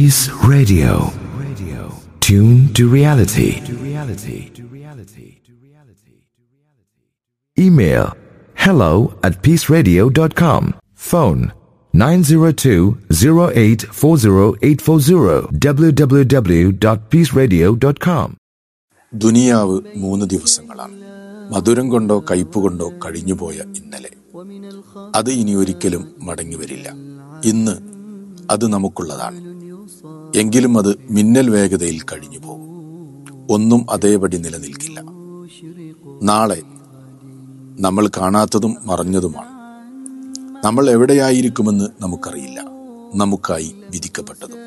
Peace Radio. Radio. Tune to reality. To reality. To reality. To reality. Email hello at peaceradio.com. Phone 902-0840840 www.peaceradio.com. ദുനിയാവ് മൂന്ന് ദിവസങ്ങളാണ് മധുരം കൊണ്ടോ കയ്പ് കൊണ്ടോ കഴിഞ്ഞുപോയ ഇന്നലെ അത് ഇനി ഒരിക്കലും മടങ്ങി വരില്ല ഇന്ന് അത് നമുക്കുള്ളതാണ് എങ്കിലും അത് മിന്നൽ വേഗതയിൽ കഴിഞ്ഞു പോകും ഒന്നും അതേപടി നിലനിൽക്കില്ല നാളെ നമ്മൾ കാണാത്തതും മറഞ്ഞതുമാണ് നമ്മൾ എവിടെയായിരിക്കുമെന്ന് നമുക്കറിയില്ല നമുക്കായി വിധിക്കപ്പെട്ടതും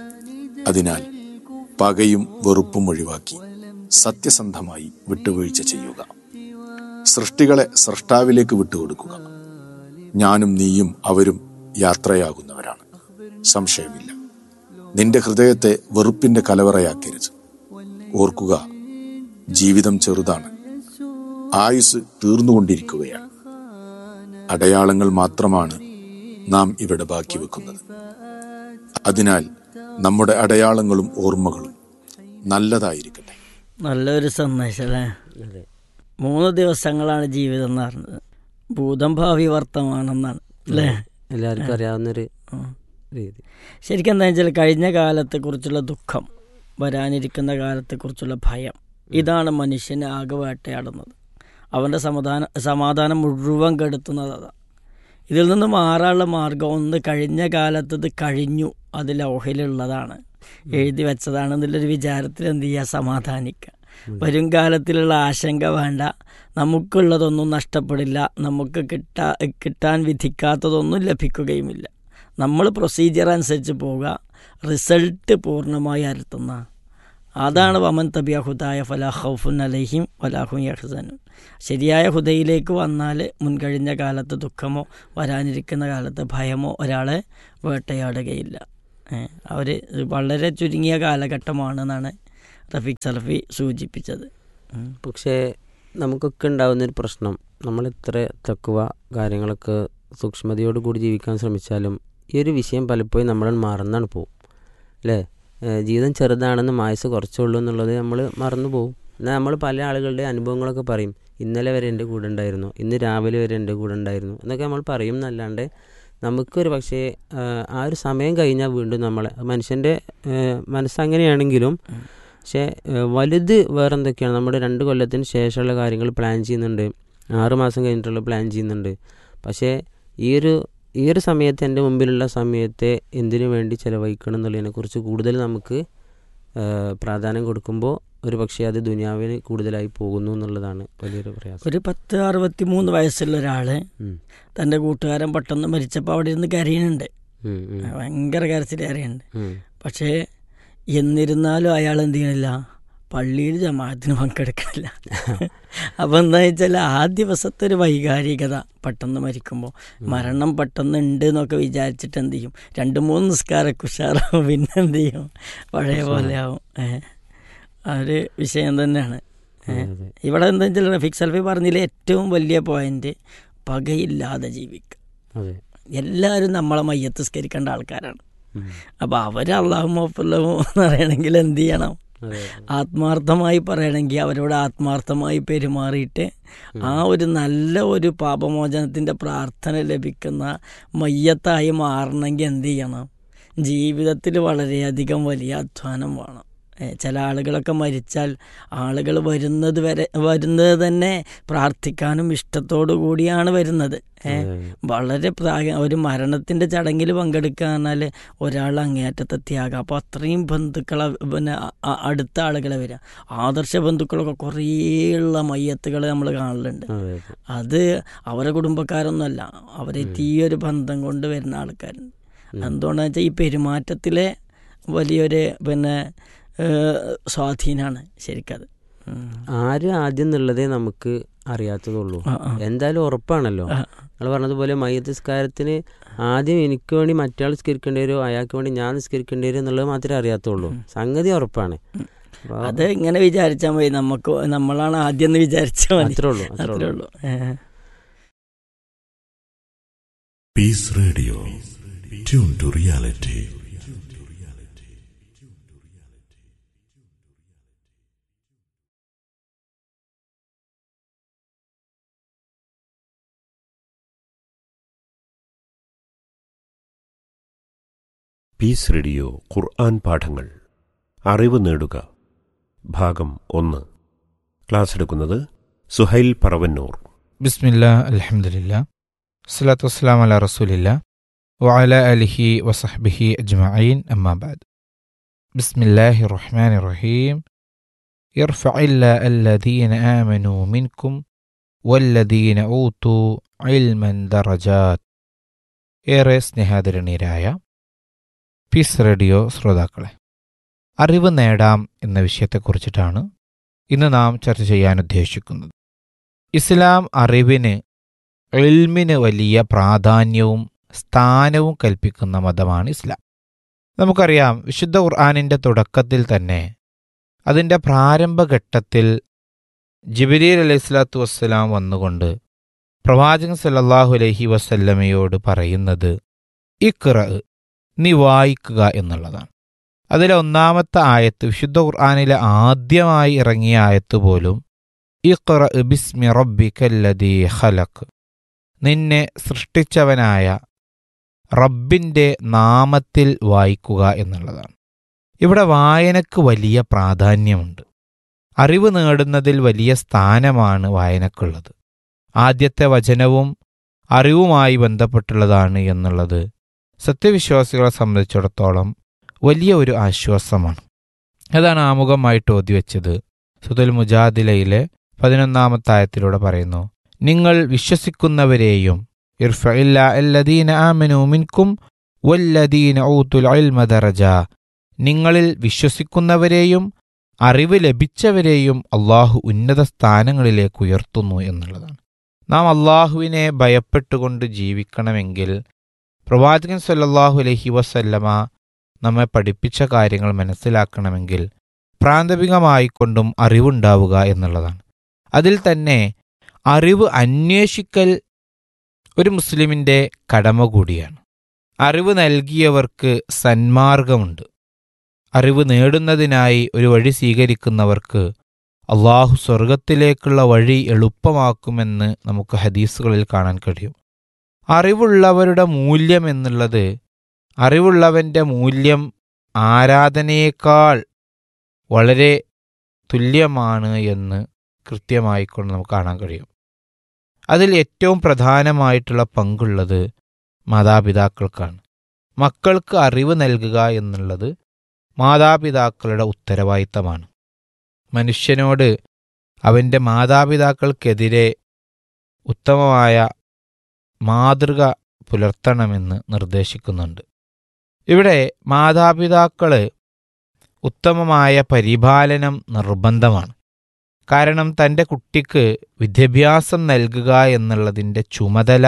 അതിനാൽ പകയും വെറുപ്പും ഒഴിവാക്കി സത്യസന്ധമായി വിട്ടുവീഴ്ച ചെയ്യുക സൃഷ്ടികളെ സൃഷ്ടാവിലേക്ക് വിട്ടുകൊടുക്കുക ഞാനും നീയും അവരും യാത്രയാകുന്നവരാണ് സംശയമില്ല നിന്റെ ഹൃദയത്തെ വെറുപ്പിന്റെ കലവറയാക്കരുത് ഓർക്കുക ജീവിതം ചെറുതാണ് ആയുസ് തീർന്നുകൊണ്ടിരിക്കുകയാണ് അടയാളങ്ങൾ മാത്രമാണ് നാം ഇവിടെ ബാക്കി വെക്കുന്നത് അതിനാൽ നമ്മുടെ അടയാളങ്ങളും ഓർമ്മകളും നല്ലതായിരിക്കട്ടെ നല്ലൊരു സന്ദേശം അല്ലേ മൂന്ന് ദിവസങ്ങളാണ് ജീവിതം എന്ന് പറഞ്ഞത് ഭൂതം ഭാവി വർത്തമാനെന്നാണ് അല്ലേ എല്ലാവർക്കും അറിയാവുന്നൊരു രീതി ശരിക്കും എന്താ വെച്ചാൽ കഴിഞ്ഞ കാലത്തെക്കുറിച്ചുള്ള ദുഃഖം വരാനിരിക്കുന്ന കാലത്തെക്കുറിച്ചുള്ള ഭയം ഇതാണ് മനുഷ്യനെ ആകെ വേട്ടയാടുന്നത് അവൻ്റെ സമാധാന സമാധാനം മുഴുവൻ കെടുത്തുന്നത് അതാ ഇതിൽ നിന്ന് മാറാനുള്ള മാർഗം ഒന്ന് കഴിഞ്ഞ കാലത്തത് കഴിഞ്ഞു അത് ലൗഹയിലുള്ളതാണ് എഴുതി വെച്ചതാണ് എന്നുള്ളൊരു വിചാരത്തിൽ എന്ത് ചെയ്യുക സമാധാനിക്കുക വരും കാലത്തിലുള്ള ആശങ്ക വേണ്ട നമുക്കുള്ളതൊന്നും നഷ്ടപ്പെടില്ല നമുക്ക് കിട്ടാ കിട്ടാൻ വിധിക്കാത്തതൊന്നും ലഭിക്കുകയുമില്ല നമ്മൾ പ്രൊസീജിയർ അനുസരിച്ച് പോവുക റിസൾട്ട് പൂർണ്ണമായി അരുത്തുന്ന അതാണ് വമൻ തബിയ ഹുദായ ഫലാ ഖൗഫുൻ അലൈഹിം വലാഹും യഹ്സനുൻ ശരിയായ ഹുദയിലേക്ക് വന്നാൽ മുൻകഴിഞ്ഞ കാലത്ത് ദുഃഖമോ വരാനിരിക്കുന്ന കാലത്ത് ഭയമോ ഒരാളെ വേട്ടയാടുകയില്ല അവർ വളരെ ചുരുങ്ങിയ കാലഘട്ടമാണെന്നാണ് റഫീഖ് സലഫി സൂചിപ്പിച്ചത് ഉം. പക്ഷേ നമുക്കൊക്കെ ഉണ്ടാകുന്നൊരു പ്രശ്നം നമ്മൾ ഇത്ര തക്കുവ കാര്യങ്ങളൊക്കെ സൂക്ഷ്മതയോട് കൂടി ജീവിക്കാൻ ശ്രമിച്ചാലും ഈ ഒരു വിഷയം പലപ്പോഴും നമ്മൾ മറന്നാണ് പോകും അല്ലേ ഏഹ് ജീവിതം ചെറുതാണെന്ന് മായസ് കുറച്ചുള്ളൂ എന്നുള്ളത് നമ്മൾ മറന്നു പോകും എന്നാൽ നമ്മൾ പല ആളുകളുടെ അനുഭവങ്ങളൊക്കെ പറയും ഇന്നലെ വരെ എൻ്റെ കൂടെ ഉണ്ടായിരുന്നു ഇന്ന് രാവിലെ വരെ എൻ്റെ കൂടെ ഉണ്ടായിരുന്നു എന്നൊക്കെ നമ്മൾ പറയും എന്നല്ലാണ്ട് നമുക്കൊരു പക്ഷേ ആഹ് ആ ഒരു സമയം കഴിഞ്ഞാൽ വീണ്ടും നമ്മളെ മനുഷ്യൻ്റെ മനസ്സങ്ങനെയാണെങ്കിലും പക്ഷേ ഏഹ് വലുത് വേറെ എന്തൊക്കെയാണ് നമ്മുടെ രണ്ട് കൊല്ലത്തിന് ശേഷമുള്ള കാര്യങ്ങൾ പ്ലാൻ ചെയ്യുന്നുണ്ട് ആറ് മാസം കഴിഞ്ഞിട്ടുള്ള പ്ലാൻ ചെയ്യുന്നുണ്ട് പക്ഷേ ഈ ഒരു ഈ ഒരു സമയത്ത് എൻ്റെ മുമ്പിലുള്ള സമയത്തെ എന്തിനു വേണ്ടി ചിലവഴിക്കണം എന്നുള്ളതിനെക്കുറിച്ച് കൂടുതൽ നമുക്ക് ഏഹ് പ്രാധാന്യം കൊടുക്കുമ്പോൾ ഒരു പക്ഷേ അത് ദുനിയാവിന് കൂടുതലായി പോകുന്നു എന്നുള്ളതാണ് വലിയൊരു പ്രയാസം ഒരു പത്ത് അറുപത്തി മൂന്ന് വയസ്സുള്ള ഒരാൾ ഉം. തൻ്റെ കൂട്ടുകാരൻ പെട്ടെന്ന് മരിച്ചപ്പോൾ അവിടെ ഇരുന്ന് കരയുന്നുണ്ട് ഉം, ഉം, ഭയങ്കര കരച്ചിൽ കരയുന്നുണ്ട് ഉം. പക്ഷേ എന്നിരുന്നാലും അയാൾ എന്ത് ചെയ്യണില്ല പള്ളിയിൽ ജമാഅത്തിന് പങ്കെടുക്കണില്ല അപ്പം എന്താ വെച്ചാൽ ആ ദിവസത്തെ ഒരു വൈകാരികത പെട്ടെന്ന് മരിക്കുമ്പോൾ മരണം പെട്ടെന്ന് ഉണ്ട് എന്നൊക്കെ വിചാരിച്ചിട്ട് എന്ത് ചെയ്യും രണ്ട് മൂന്ന് നിസ്കാരമൊക്കെ ഉഷാറാവും പിന്നെ എന്ത് ചെയ്യും പഴയ പോലെ ആവും ഏഹ് ആ ഒരു വിഷയം തന്നെയാണ് ഏഹ് അതെ. ഇവിടെ എന്താ വെച്ചാൽ റഫീഖ് സൽഫി പറഞ്ഞതിൽ ഏറ്റവും വലിയ പോയിന്റ് പകയില്ലാതെ ജീവിക്കുക അതെ എല്ലാവരും നമ്മളെ മയ്യത്ത് സ്കരിക്കേണ്ട ആൾക്കാരാണ് ഉം. അപ്പോൾ അവർ അള്ളാഹു മോഫുള്ളവും എന്ന് പറയണമെങ്കിൽ എന്ത് ചെയ്യണം അതെ ആത്മാർത്ഥമായി പറയണമെങ്കിൽ അവരോട് ആത്മാർത്ഥമായി പെരുമാറിയിട്ട് ആ ഒരു നല്ല ഒരു പാപമോചനത്തിൻ്റെ പ്രാർത്ഥന ലഭിക്കുന്ന മയ്യത്തായി മാറണമെങ്കിൽ എന്ത് ചെയ്യണം ജീവിതത്തിൽ വളരെയധികം വലിയ അധ്വാനം വേണം ഏ, ചില ആളുകളൊക്കെ മരിച്ചാൽ ആളുകൾ വരുന്നത് വരെ വരുന്നത് തന്നെ പ്രാർത്ഥിക്കാനും ഇഷ്ടത്തോടു കൂടിയാണ് വരുന്നത് ഏ, വളരെ പ്രായ ഒരു മരണത്തിൻ്റെ ചടങ്ങിൽ പങ്കെടുക്കുക പറഞ്ഞാൽ ഒരാൾ അങ്ങേയറ്റത്തെ ത്യാഗം അപ്പോൾ അത്രയും ബന്ധുക്കളെ പിന്നെ അ- അ- അടുത്ത ആളുകളെ വരിക ആദർശ ബന്ധുക്കളൊക്കെ കുറേ ഉള്ള മയ്യത്തുകൾ നമ്മൾ കാണലുണ്ട് അതെ അത് അവരെ കുടുംബക്കാരൊന്നുമല്ല അവരെ തീയൊരു ബന്ധം കൊണ്ട് വരുന്ന ആൾക്കാരുണ്ട് എന്തുകൊണ്ടാണെന്ന് വെച്ചാൽ ഈ പെരുമാറ്റത്തിലെ വലിയൊരു പിന്നെ ഏഹ്, സ്വാധീനമാണ് ശരിക്കത് ഉം. ആര് ആദ്യം എന്നുള്ളതേ നമുക്ക് അറിയാത്തതുള്ളൂ ആ, ആ. എന്തായാലും ഉറപ്പാണല്ലോ ആ. നിങ്ങൾ പറഞ്ഞതുപോലെ മയ്യത്ത് നിസ്കാരത്തിന് ആദ്യം എനിക്ക് വേണ്ടി മറ്റാൾ നിസ്കരിക്കേണ്ടി വരും അയാൾക്ക് വേണ്ടി ഞാൻ നിസ്കരിക്കേണ്ടി വരും എന്നുള്ളത് മാത്രമേ അറിയാത്തുള്ളൂ സംഗതി ഉറപ്പാണ് അപ്പൊ അത് ഇങ്ങനെ വിചാരിച്ചാൽ മതി നമുക്ക് നമ്മളാണ് ആദ്യം എന്ന് വിചാരിച്ചാൽ മതി അത്രേ ഉള്ളൂ അത്രേ അത്രേ ഉള്ളൂ ഉള്ളൂ ഏഹ്. Peace Radio. Tune to reality. Peace radio Quran പാഠങ്ങൾ അറിവ് നേടുക ഭാഗം ഒന്ന് ക്ലാസ് എടുക്കുന്നത് സുഹൈൽ പറവന്നൂർ ബിസ്മില്ല അലഹമുല്ല വസ്സലാത്തു വസ്സലാം അല റസൂലില്ല വഅല അലിഹി വസഹ്ബിഹി അജ്മഈൻ അമ്മാബാദ് ബിസ്മില്ലാഹി റഹ്മാൻ റഹീം يرفع الله الذين آمنوا منكم والذين أوتوا علما درجات ഏറെ സ്നേഹാദരണീയരായ പീസ് റേഡിയോ ശ്രോതാക്കളെ അറിവ് നേടാം എന്ന വിഷയത്തെക്കുറിച്ചിട്ടാണ് ഇന്ന് നാം ചർച്ച ചെയ്യാൻ ഉദ്ദേശിക്കുന്നത് ഇസ്ലാം അറിവിന് എൽമിന് വലിയ പ്രാധാന്യവും സ്ഥാനവും കൽപ്പിക്കുന്ന മതമാണ് ഇസ്ലാം നമുക്കറിയാം വിശുദ്ധ ഖുർആാനിൻ്റെ തുടക്കത്തിൽ തന്നെ അതിൻ്റെ പ്രാരംഭഘട്ടത്തിൽ ജിബിരീൽ അലൈഹി സ്വലാത്തു വസ്സലാം വന്നുകൊണ്ട് പ്രവാചകൻ സല്ലല്ലാഹു അലൈഹി വസല്ലമയോട് പറയുന്നത് ഇഖ്റ നീ വായിക്കുക എന്നുള്ളതാണ് അതിലെ ഒന്നാമത്തെ ആയത്ത് വിശുദ്ധ ഖുർആാനിലെ ആദ്യമായി ഇറങ്ങിയ ആയത്ത് പോലും ഇഖ്റ ബിസ്മി റബ്ബിക്കല്ലദീ ഖലഖ് നിന്നെ സൃഷ്ടിച്ചവനായ റബ്ബിൻ്റെ നാമത്തിൽ വായിക്കുക എന്നുള്ളതാണ് ഇവിടെ വായനക്ക് വലിയ പ്രാധാന്യമുണ്ട് അറിവ് നേടുന്നതിൽ വലിയ സ്ഥാനമാണ് വായനക്കുള്ളത് ആദ്യത്തെ വചനവും അറിവുമായി ബന്ധപ്പെട്ടുള്ളതാണ് എന്നുള്ളത് സത്യവിശ്വാസികളെ സംബന്ധിച്ചിടത്തോളം വലിയ ഒരു ആശ്വാസമാണ് അതാണ് ആമുഖമായിട്ട് ഓതിവെച്ചത് സുതുൽ മുജാദിലയിലെ പതിനൊന്നാമത്തെ ആയത്തിലൂടെ പറയുന്നു നിങ്ങൾ വിശ്വസിക്കുന്നവരെയും ഇർഫഇല്ല അല്ലദീന ആമനു മിൻകും വല്ലദീന ഊത്തുൽ ഇൽമ ദറജ നിങ്ങളിൽ വിശ്വസിക്കുന്നവരെയും അറിവ് ലഭിച്ചവരെയും അള്ളാഹു ഉന്നത സ്ഥാനങ്ങളിലേക്ക് ഉയർത്തുന്നു എന്നുള്ളതാണ് നാം അള്ളാഹുവിനെ ഭയപ്പെട്ടുകൊണ്ട് ജീവിക്കണമെങ്കിൽ പ്രവാചകൻ സല്ലല്ലാഹു അലൈഹി വസല്ലമ നമ്മെ പഠിപ്പിച്ച കാര്യങ്ങൾ മനസ്സിലാക്കണമെങ്കിൽ പ്രാഥമികമായിക്കൊണ്ടും അറിവുണ്ടാവുക എന്നുള്ളതാണ് അതിൽ തന്നെ അറിവ് അന്വേഷിക്കൽ ഒരു മുസ്ലിമിൻ്റെ കടമ കൂടിയാണ് അറിവ് നൽകിയവർക്ക് സന്മാർഗമുണ്ട് അറിവ് നേടുന്നതിനായി ഒരു വഴി സ്വീകരിക്കുന്നവർക്ക് അള്ളാഹു സ്വർഗത്തിലേക്കുള്ള വഴി എളുപ്പമാക്കുമെന്ന് നമുക്ക് ഹദീസുകളിൽ കാണാൻ കഴിയും അറിവുള്ളവരുടെ മൂല്യം എന്നുള്ളത് അറിവുള്ളവൻ്റെ മൂല്യം ആരാധനയേക്കാൾ വളരെ തുല്യമാണ് എന്ന് കൃത്യമായിക്കൊണ്ട് നമുക്ക് കാണാൻ കഴിയും അതിൽ ഏറ്റവും പ്രധാനമായിട്ടുള്ള പങ്കുള്ളത് മാതാപിതാക്കൾക്കാണ് മക്കൾക്ക് അറിവ് നൽകുക എന്നുള്ളത് മാതാപിതാക്കളുടെ ഉത്തരവാദിത്തമാണ് മനുഷ്യനോട് അവൻ്റെ മാതാപിതാക്കൾക്കെതിരെ ഉത്തമമായ മാതൃക പുലർത്തണമെന്ന് നിർദ്ദേശിക്കുന്നുണ്ട് ഇവിടെ മാതാപിതാക്കൾ ഉത്തമമായ പരിപാലനം നിർബന്ധമാണ് കാരണം തൻ്റെ കുട്ടിക്ക് വിദ്യാഭ്യാസം നൽകുക എന്നുള്ളതിൻ്റെ ചുമതല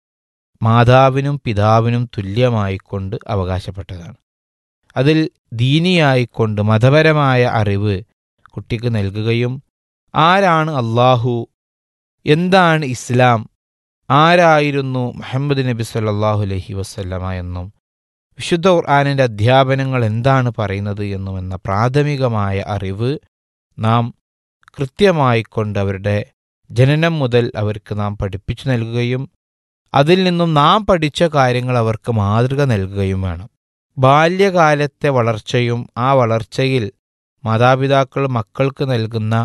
മാതാവിനും പിതാവിനും തുല്യമായിക്കൊണ്ട് അവകാശപ്പെട്ടതാണ് അതിൽ ദീനിയായിക്കൊണ്ട് മതപരമായ അറിവ് കുട്ടിക്ക് നൽകുകയും ആരാണ് അള്ളാഹു എന്താണ് ഇസ്ലാം ആരായിരുന്നു മുഹമ്മദ് നബി സല്ലാഹു അലഹി വസ്ല്ലമ എന്നും വിശുദ്ധ ഖുർആാനിൻ്റെ അധ്യാപനങ്ങൾ എന്താണ് പറയുന്നത് എന്നും എന്ന പ്രാഥമികമായ അറിവ് നാം കൃത്യമായിക്കൊണ്ട് അവരുടെ ജനനം മുതൽ അവർക്ക് നാം പഠിപ്പിച്ചു നൽകുകയും അതിൽ നിന്നും നാം പഠിച്ച കാര്യങ്ങൾ അവർക്ക് മാതൃക നൽകുകയും വേണം ബാല്യകാലത്തെ വളർച്ചയും ആ വളർച്ചയിൽ മാതാപിതാക്കൾ മക്കൾക്ക് നൽകുന്ന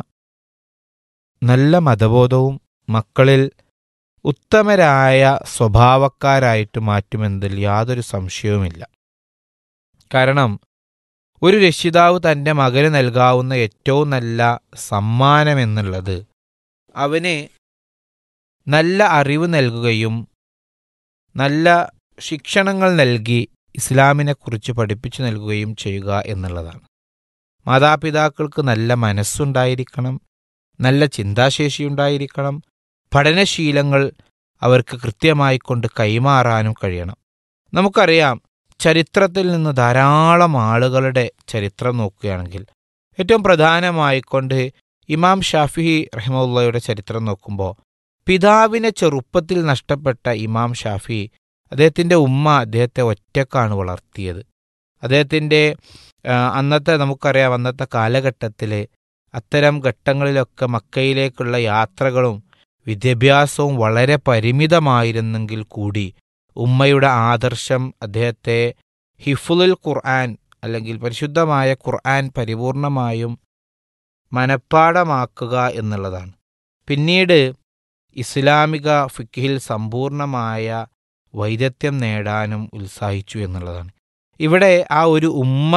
നല്ല മതബോധവും മക്കളിൽ ഉത്തമരായ സ്വഭാവക്കാരായിട്ട് മാറ്റുമെന്നതിൽ യാതൊരു സംശയവുമില്ല കാരണം ഒരു രക്ഷിതാവ് തൻ്റെ മകന് നൽകാവുന്ന ഏറ്റവും നല്ല സമ്മാനം എന്നുള്ളത് അവന് നല്ല അറിവ് നൽകുകയും നല്ല ശിക്ഷണങ്ങൾ നൽകി ഇസ്ലാമിനെക്കുറിച്ച് പഠിപ്പിച്ചു നൽകുകയും ചെയ്യുക എന്നുള്ളതാണ് മാതാപിതാക്കൾക്ക് നല്ല മനസ്സുണ്ടായിരിക്കണം നല്ല ചിന്താശേഷിയുണ്ടായിരിക്കണം പഠനശീലങ്ങൾ അവർക്ക് കൃത്യമായി കൊണ്ട് കൈമാറാനും കഴിയണം നമുക്കറിയാം ചരിത്രത്തിൽ നിന്ന് ധാരാളം ആളുകളുടെ ചരിത്രം നോക്കുകയാണെങ്കിൽ ഏറ്റവും പ്രധാനമായിക്കൊണ്ട് ഇമാം ഷാഫി റഹിമുള്ളയുടെ ചരിത്രം നോക്കുമ്പോൾ പിതാവിനെ ചെറുപ്പത്തിൽ നഷ്ടപ്പെട്ട ഇമാം ഷാഫി അദ്ദേഹത്തിൻ്റെ ഉമ്മ അദ്ദേഹത്തെ ഒറ്റക്കാണ് വളർത്തിയത് അദ്ദേഹത്തിൻ്റെ അന്നത്തെ നമുക്കറിയാം അന്നത്തെ കാലഘട്ടത്തിൽ അത്തരം ഘട്ടങ്ങളിലൊക്കെ മക്കയിലേക്കുള്ള യാത്രകളും വിദ്യാഭ്യാസവും വളരെ പരിമിതമായിരുന്നെങ്കിൽ കൂടി ഉമ്മയുടെ ആദർശം അദ്ദേഹത്തെ ഹിഫുലുൽ ഖുർആൻ അല്ലെങ്കിൽ പരിശുദ്ധമായ ഖുർആൻ പരിപൂർണമായും മനഃപ്പാടമാക്കുക എന്നുള്ളതാണ് പിന്നീട് ഇസ്ലാമിക ഫിക്കിഹിൽ സമ്പൂർണമായ വൈദഗ്ധ്യം നേടാനും ഉത്സാഹിച്ചു എന്നുള്ളതാണ് ഇവിടെ ആ ഒരു ഉമ്മ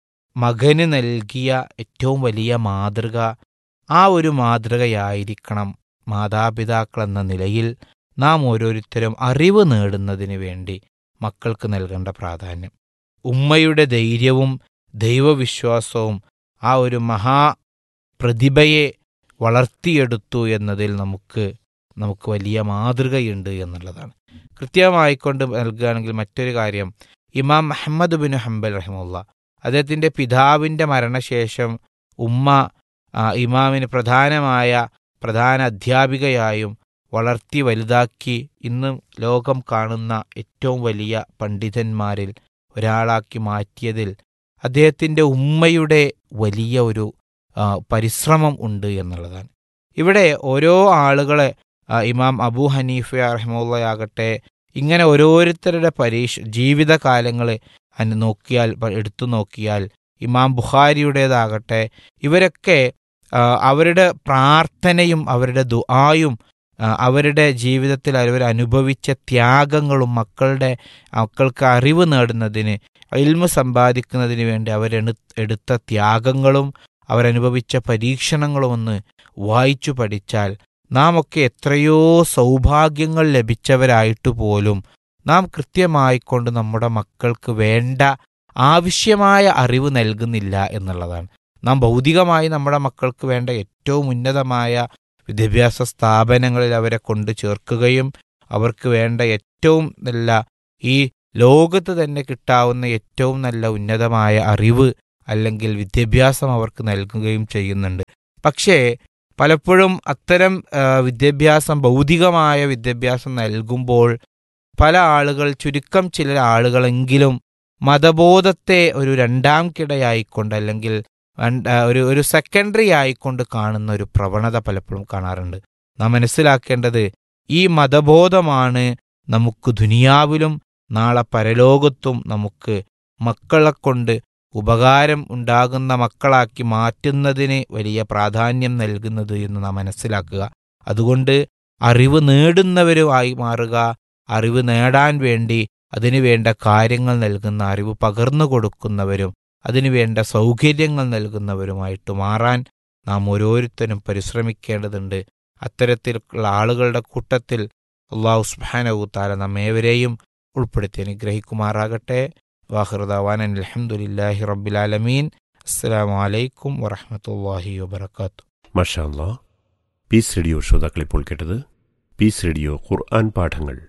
മകന് നൽകിയ ഏറ്റവും വലിയ മാതൃക ആ ഒരു മാതൃകയായിരിക്കണം മാതാപിതാക്കൾ എന്ന നിലയിൽ നാം ഓരോരുത്തരും അറിവ് നേടുന്നതിന് വേണ്ടി മക്കൾക്ക് നൽകേണ്ട പ്രാധാന്യം ഉമ്മയുടെ ധൈര്യവും ദൈവവിശ്വാസവും ആ ഒരു മഹാ പ്രതിഭയെ വളർത്തിയെടുത്തു എന്നതിൽ നമുക്ക് നമുക്ക് വലിയ മാതൃകയുണ്ട് എന്നുള്ളതാണ് കൃത്യമായിക്കൊണ്ട് നൽകുകയാണെങ്കിൽ മറ്റൊരു കാര്യം ഇമാം മുഹമ്മദ് ബിൻ ഹംബൽ റഹിമുള്ള അദ്ദേഹത്തിൻ്റെ പിതാവിൻ്റെ മരണശേഷം ഉമ്മ ആ, ഇമാമിന് പ്രധാനമായ പ്രധാന അധ്യാപികയായും വളർത്തി വലുതാക്കി ഇന്ന് ലോകം കാണുന്ന ഏറ്റവും വലിയ പണ്ഡിതന്മാരിൽ ഒരാളാക്കി മാറ്റിയതിൽ അദ്ദേഹത്തിൻ്റെ ഉമ്മയുടെ വലിയ ഒരു ആ, പരിശ്രമം ഉണ്ട് എന്നുള്ളതാണ് ഇവിടെ ഓരോ ആളുകളെ ആ, ഇമാം അബൂ ഹനീഫ റഹ്മുള്ളയാകട്ടെ ഇങ്ങനെ ഓരോരുത്തരുടെ പരീക്ഷ ജീവിതകാലങ്ങൾ അന് നോക്കിയാൽ പ- എടുത്തു നോക്കിയാൽ ഇമാം ബുഖാരിയുടേതാകട്ടെ ഇവരൊക്കെ ആ, അവരുടെ പ്രാർത്ഥനയും അവരുടെ ദുആയും ആ, അവരുടെ ജീവിതത്തിൽ അവർ അനുഭവിച്ച ത്യാഗങ്ങളും മക്കളുടെ മക്കൾക്ക് അറിവ് നേടുന്നതിന് ഇൽമ സമ്പാദിക്കുന്നതിന് വേണ്ടി അവരെണു എടുത്ത ത്യാഗങ്ങളും അവരനുഭവിച്ച പരീക്ഷണങ്ങളും ഒന്ന് വായിച്ചു പഠിച്ചാൽ നാം ഒക്കെ എത്രയോ സൗഭാഗ്യങ്ങൾ ലഭിച്ചവരായിട്ട് പോലും നാം കൃത്യമായിക്കൊണ്ട് നമ്മുടെ മക്കൾക്ക് വേണ്ട ആവശ്യമായ അറിവ് നൽകുന്നില്ല എന്നുള്ളതാണ് നാം ഭൗതികമായി നമ്മുടെ മക്കൾക്ക് വേണ്ട ഏറ്റവും ഉന്നതമായ വിദ്യാഭ്യാസ സ്ഥാപനങ്ങളിൽ അവരെ കൊണ്ട് ചേർക്കുകയും അവർക്ക് വേണ്ട ഏറ്റവും നല്ല ഈ ലോകത്ത് തന്നെ കിട്ടാവുന്ന ഏറ്റവും നല്ല ഉന്നതമായ അറിവ് അല്ലെങ്കിൽ വിദ്യാഭ്യാസം അവർക്ക് നൽകുകയും ചെയ്യുന്നുണ്ട് പക്ഷേ പലപ്പോഴും അത്തരം ആ, വിദ്യാഭ്യാസം ഭൗതികമായ വിദ്യാഭ്യാസം നൽകുമ്പോൾ പല ആളുകൾ ചുരുക്കം ചില ആളുകളെങ്കിലും മതബോധത്തെ ഒരു രണ്ടാം കിടയായിക്കൊണ്ട് അല്ലെങ്കിൽ രണ്ട്- ആ, ഒരു ഒരു സെക്കൻഡറി ആയിക്കൊണ്ട് കാണുന്ന ഒരു പ്രവണത പലപ്പോഴും കാണാറുണ്ട് നാം മനസ്സിലാക്കേണ്ടത് ഈ മതബോധമാണ് നമുക്ക് ദുനിയാവിലും നാളെ പരലോകത്തും നമുക്ക് മക്കളെ കൊണ്ട് ഉപകാരം ഉണ്ടാകുന്ന മക്കളാക്കി മാറ്റുന്നതിന് വലിയ പ്രാധാന്യം നൽകുന്നത് എന്ന് നാം മനസ്സിലാക്കുക അതുകൊണ്ട് അറിവ് നേടുന്നവരുമായി മാറുക അറിവ് നേടാൻ വേണ്ടി അതിനു വേണ്ട കാര്യങ്ങൾ നൽകുന്ന അറിവ് പകർന്നു കൊടുക്കുന്നവരും അതിനു വേണ്ട സൗകര്യങ്ങൾ നൽകുന്നവരുമായിട്ട് മാറാൻ നാം ഓരോരുത്തരും പരിശ്രമിക്കേണ്ടതുണ്ട് അത്തരത്തിലുള്ള ആളുകളുടെ കൂട്ടത്തിൽ അള്ളാഹു സുബ്ഹാനഹു നമ്മേവരെയും ഉൾപ്പെടുത്തി അനുഗ്രഹിക്കുമാറാകട്ടെ വാഹൃദാവാൻ അലഹമുല്ലാഹി റബ്ബിലാലമീൻ അസ്സലാമു അലൈക്കും വറഹമത്തല്ലാഹി വബർക്കാത്തു മഷാല്ല പീസ് റേഡിയോ ശ്രോതാക്കൾ ഇപ്പോൾ കേട്ടത് പീസ് റേഡിയോ ഖുർആൻ പാഠങ്ങൾ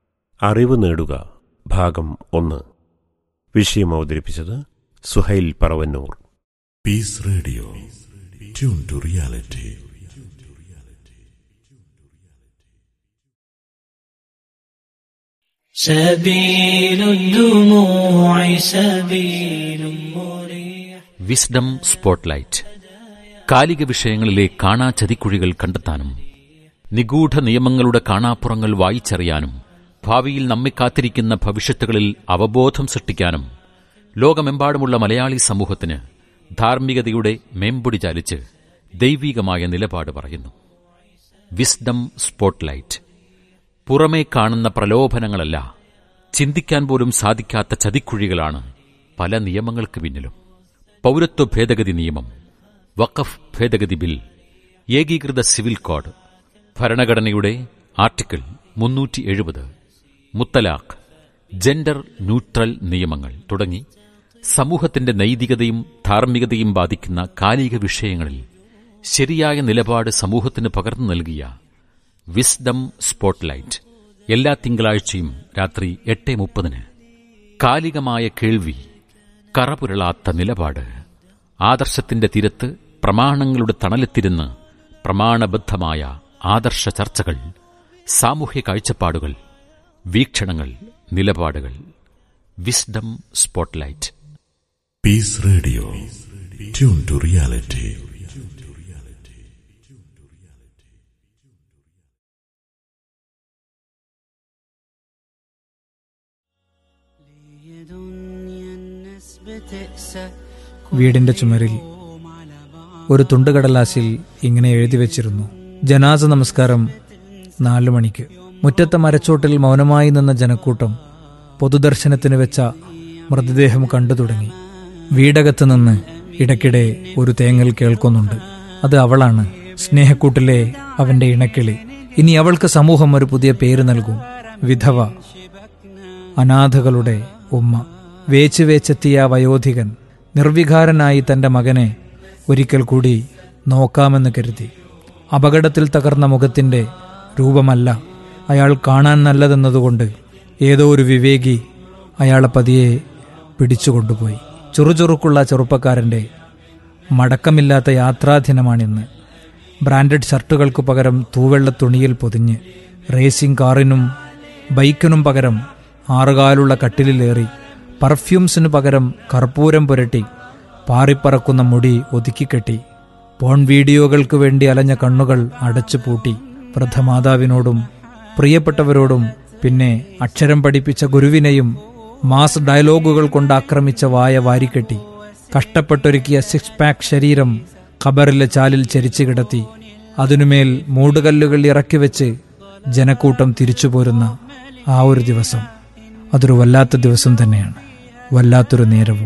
അറിവ് നേടുക ഭാഗം ഒന്ന് വിഷയം അവതരിപ്പിച്ചത് Suhail Paravannur Peace Radio. Tune to reality. سبيل الدموع سبيل مريح wisdom spotlight കാലിക വിഷയങ്ങളിലെ കാണാ ചതിക്കുഴികൾ കണ്ടെത്താനും നിഗൂഢ നിയമങ്ങളുടെ കാണാപ്പുറങ്ങൾ വായിച്ചറിയാനും ഭാവിയിൽ നമ്മെ കാത്തിരിക്കുന്ന ഭവിഷ്യത്തുകളിൽ അവബോധം സൃഷ്ടിക്കാനും ലോകമെമ്പാടുമുള്ള മലയാളി സമൂഹത്തിന് ധാർമ്മികതയുടെ മേമ്പൊടി ചാലിച്ച് ദൈവീകമായ നിലപാട് പറയുന്നു വിസ്ഡം സ്പോട്ട്ലൈറ്റ് പുറമേ കാണുന്ന പ്രലോഭനങ്ങളല്ല ചിന്തിക്കാൻ പോലും സാധിക്കാത്ത ചതിക്കുഴികളാണ് പല നിയമങ്ങൾക്ക് പിന്നിലും പൗരത്വ ഭേദഗതി നിയമം വഖഫ് ഭേദഗതി ബിൽ ഏകീകൃത സിവിൽ കോഡ് ഭരണഘടനയുടെ ആർട്ടിക്കിൾ മുന്നൂറ്റി എഴുപത് മുത്തലാഖ് ജെൻഡർ ന്യൂട്രൽ നിയമങ്ങൾ തുടങ്ങി സമൂഹത്തിന്റെ നൈതികതയും ധാർമ്മികതയും ബാധിക്കുന്ന കാലിക വിഷയങ്ങളിൽ ശരിയായ നിലപാട് സമൂഹത്തിന് പകർന്നു നൽകിയ വിസ്ഡം സ്പോട്ട്ലൈറ്റ് എല്ലാ തിങ്കളാഴ്ചയും രാത്രി എട്ട് മുപ്പതിന് കാലികമായ കേൾവി കറപുരളാത്ത നിലപാട് ആദർശത്തിന്റെ തീരത്ത് പ്രമാണങ്ങളുടെ തണലെത്തിരുന്ന് പ്രമാണബദ്ധമായ ആദർശ ചർച്ചകൾ സാമൂഹ്യ കാഴ്ചപ്പാടുകൾ വീക്ഷണങ്ങൾ നിലപാടുകൾ wisdom spotlight Peace Radio. Tune to reality. يا دنيا വീടിന്റെ ചുമരിൽ ഒരു തുണ്ടുകടലാസിൽ ഇങ്ങനെ എഴുതി വെച്ചിരുന്നു ജനാസ നമസ്കാരം നാലു മണിക്ക് മുറ്റത്തെ മരച്ചോട്ടിൽ മൗനമായി നിന്ന ജനക്കൂട്ടം പൊതുദർശനത്തിന് വെച്ച മൃതദേഹം കണ്ടു തുടങ്ങി വീടകത്ത് നിന്ന് ഇടയ്ക്കിടെ ഒരു തേങ്ങൽ കേൾക്കുന്നുണ്ട് അത് അവളാണ് സ്നേഹക്കൂട്ടിലെ അവന്റെ ഇണക്കിളി ഇനി അവൾക്ക് സമൂഹം ഒരു പുതിയ പേര് നൽകും വിധവ അനാഥകളുടെ ഉമ്മ വേച്ച് വേച്ചെത്തിയ ആ വയോധികൻ നിർവികാരനായി തന്റെ മകനെ ഒരിക്കൽ കൂടി നോക്കാമെന്ന് കരുതി അപകടത്തിൽ തകർന്ന മുഖത്തിന്റെ രൂപമല്ല അയാൾ കാണാൻ നല്ലതെന്നതുകൊണ്ട് ഏതോ ഒരു വിവേകി അയാളെ പതിയെ പിടിച്ചുകൊണ്ടുപോയി ചുറുചുറുക്കുള്ള ചെറുപ്പക്കാരന്റെ മടക്കമില്ലാത്ത യാത്രാദിനമാണിന്ന് ബ്രാൻഡഡ് ഷർട്ടുകൾക്ക് പകരം തൂവെള്ള തുണിയിൽ പൊതിഞ്ഞ് റേസിംഗ് കാറിനും ബൈക്കിനും പകരം ആറുകാലുള്ള കട്ടിലിലേറി പർഫ്യൂംസിനു പകരം കർപ്പൂരം പുരട്ടി പാറിപ്പറക്കുന്ന മുടി ഒതുക്കിക്കെട്ടി പോൺ വീഡിയോകൾക്ക് വേണ്ടി അലഞ്ഞ കണ്ണുകൾ അടച്ചു പൂട്ടി വൃദ്ധമാതാവിനോടും പ്രിയപ്പെട്ടവരോടും പിന്നെ അക്ഷരം പഠിപ്പിച്ച ഗുരുവിനെയും മാസ് ഡയലോഗുകൾ കൊണ്ട് ആക്രമിച്ച വായ വാരിക്കെട്ടി കഷ്ടപ്പെട്ടൊരുക്കിയ സിക്സ് പാക്ക് ശരീരം ഖബറിലെ ചാലിൽ ചരിച്ചു കിടത്തി അതിനുമേൽ മൂടുകല്ലുകൾ ഇറക്കി വെച്ച് ജനക്കൂട്ടം തിരിച്ചു പോരുന്ന ആ ഒരു ദിവസം അതൊരു വല്ലാത്ത ദിവസം തന്നെയാണ് വല്ലാത്തൊരു നേരവും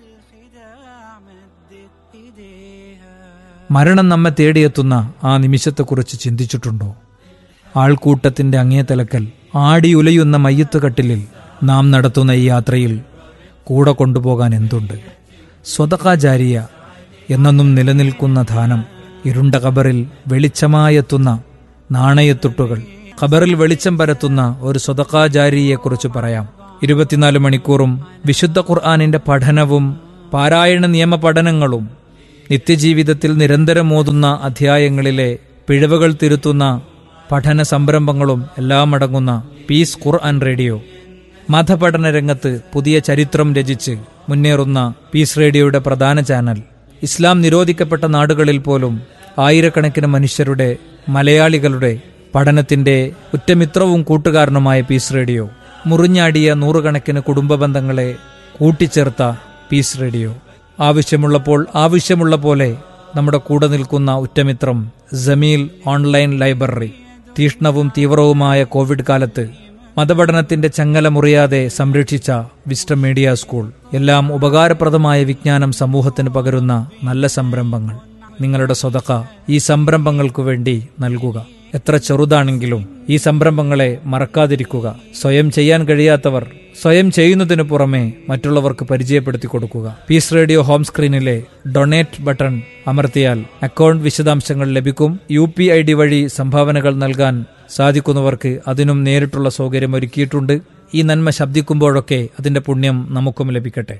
മരണം നമ്മെ തേടിയെത്തുന്ന ആ നിമിഷത്തെക്കുറിച്ച് ചിന്തിച്ചിട്ടുണ്ടോ ആൾക്കൂട്ടത്തിന്റെ അങ്ങേ തലക്കൽ ആടി ഉലയുന്ന മയ്യത്ത് കട്ടിലിൽ നാം നടത്തുന്ന ഈ യാത്രയിൽ കൂടെ കൊണ്ടുപോകാൻ എന്തുണ്ട് സ്വതകാചാരിയ എന്നെന്നും നിലനിൽക്കുന്ന ധാനം ഇരുണ്ട കബറിൽ വെളിച്ചമായെത്തുന്ന നാണയത്തുട്ടുകൾ ഖബറിൽ വെളിച്ചം പരത്തുന്ന ഒരു സ്വതകാചാരിയെക്കുറിച്ച് പറയാം ഇരുപത്തിനാല് മണിക്കൂറും വിശുദ്ധ ഖുർആാനിന്റെ പഠനവും പാരായണ നിയമ പഠനങ്ങളും നിത്യജീവിതത്തിൽ നിരന്തരം ഓതുന്ന അധ്യായങ്ങളിലെ പിഴവുകൾ തിരുത്തുന്ന പഠന സംരംഭങ്ങളും എല്ലാം അടങ്ങുന്ന പീസ് ഖുർആൻ റേഡിയോ മതപഠന രംഗത്ത് പുതിയ ചരിത്രം രചിച്ച് മുന്നേറുന്ന പീസ് റേഡിയോയുടെ പ്രധാന ചാനൽ ഇസ്ലാം നിരോധിക്കപ്പെട്ട നാടുകളിൽ പോലും ആയിരക്കണക്കിന് മനുഷ്യരുടെ മലയാളികളുടെ പഠനത്തിന്റെ ഉറ്റമിത്രവും കൂട്ടുകാരനുമായ പീസ് റേഡിയോ മുറിഞ്ഞാടിയ നൂറുകണക്കിന് കുടുംബ ബന്ധങ്ങളെ കൂട്ടിച്ചേർത്ത പീസ് റേഡിയോ ആവശ്യമുള്ളപ്പോൾ ആവശ്യമുള്ള പോലെ നമ്മുടെ കൂടെ നിൽക്കുന്ന ഉറ്റമിത്രം ജമീൽ ഓൺലൈൻ ലൈബ്രറി തീഷ്ണവും തീവ്രവുമായ കോവിഡ് കാലത്ത് മതപഠനത്തിന്റെ ചങ്ങല മുറിയാതെ സംരക്ഷിച്ച വിസ്റ്റം മീഡിയ സ്കൂൾ എല്ലാം ഉപകാരപ്രദമായ വിജ്ഞാനം സമൂഹത്തിന് പകരുന്ന നല്ല സംരംഭങ്ങൾ നിങ്ങളുടെ സ്വതക്ക ഈ സംരംഭങ്ങൾക്കു വേണ്ടി നൽകുക എത്ര ചെറുതാണെങ്കിലും ഈ സംരംഭങ്ങളെ മറക്കാതിരിക്കുക സ്വയം ചെയ്യാൻ കഴിയാത്തവർ സ്വയം ചെയ്യുന്നതിനു പുറമെ മറ്റുള്ളവർക്ക് പരിചയപ്പെടുത്തി കൊടുക്കുക പീസ് റേഡിയോ ഹോം സ്ക്രീനിലെ ഡൊണേറ്റ് ബട്ടൺ അമർത്തിയാൽ അക്കൗണ്ട് വിശദാംശങ്ങൾ ലഭിക്കും യു പി ഐ ഡി വഴി സംഭാവനകൾ നൽകാൻ സാധിക്കുന്നവർക്ക് അതിനും നേരിട്ടുള്ള സൗകര്യം ഒരുക്കിയിട്ടുണ്ട് ഈ നന്മ ശബ്ദിക്കുമ്പോഴൊക്കെ അതിന്റെ പുണ്യം നമുക്കും ലഭിക്കട്ടെ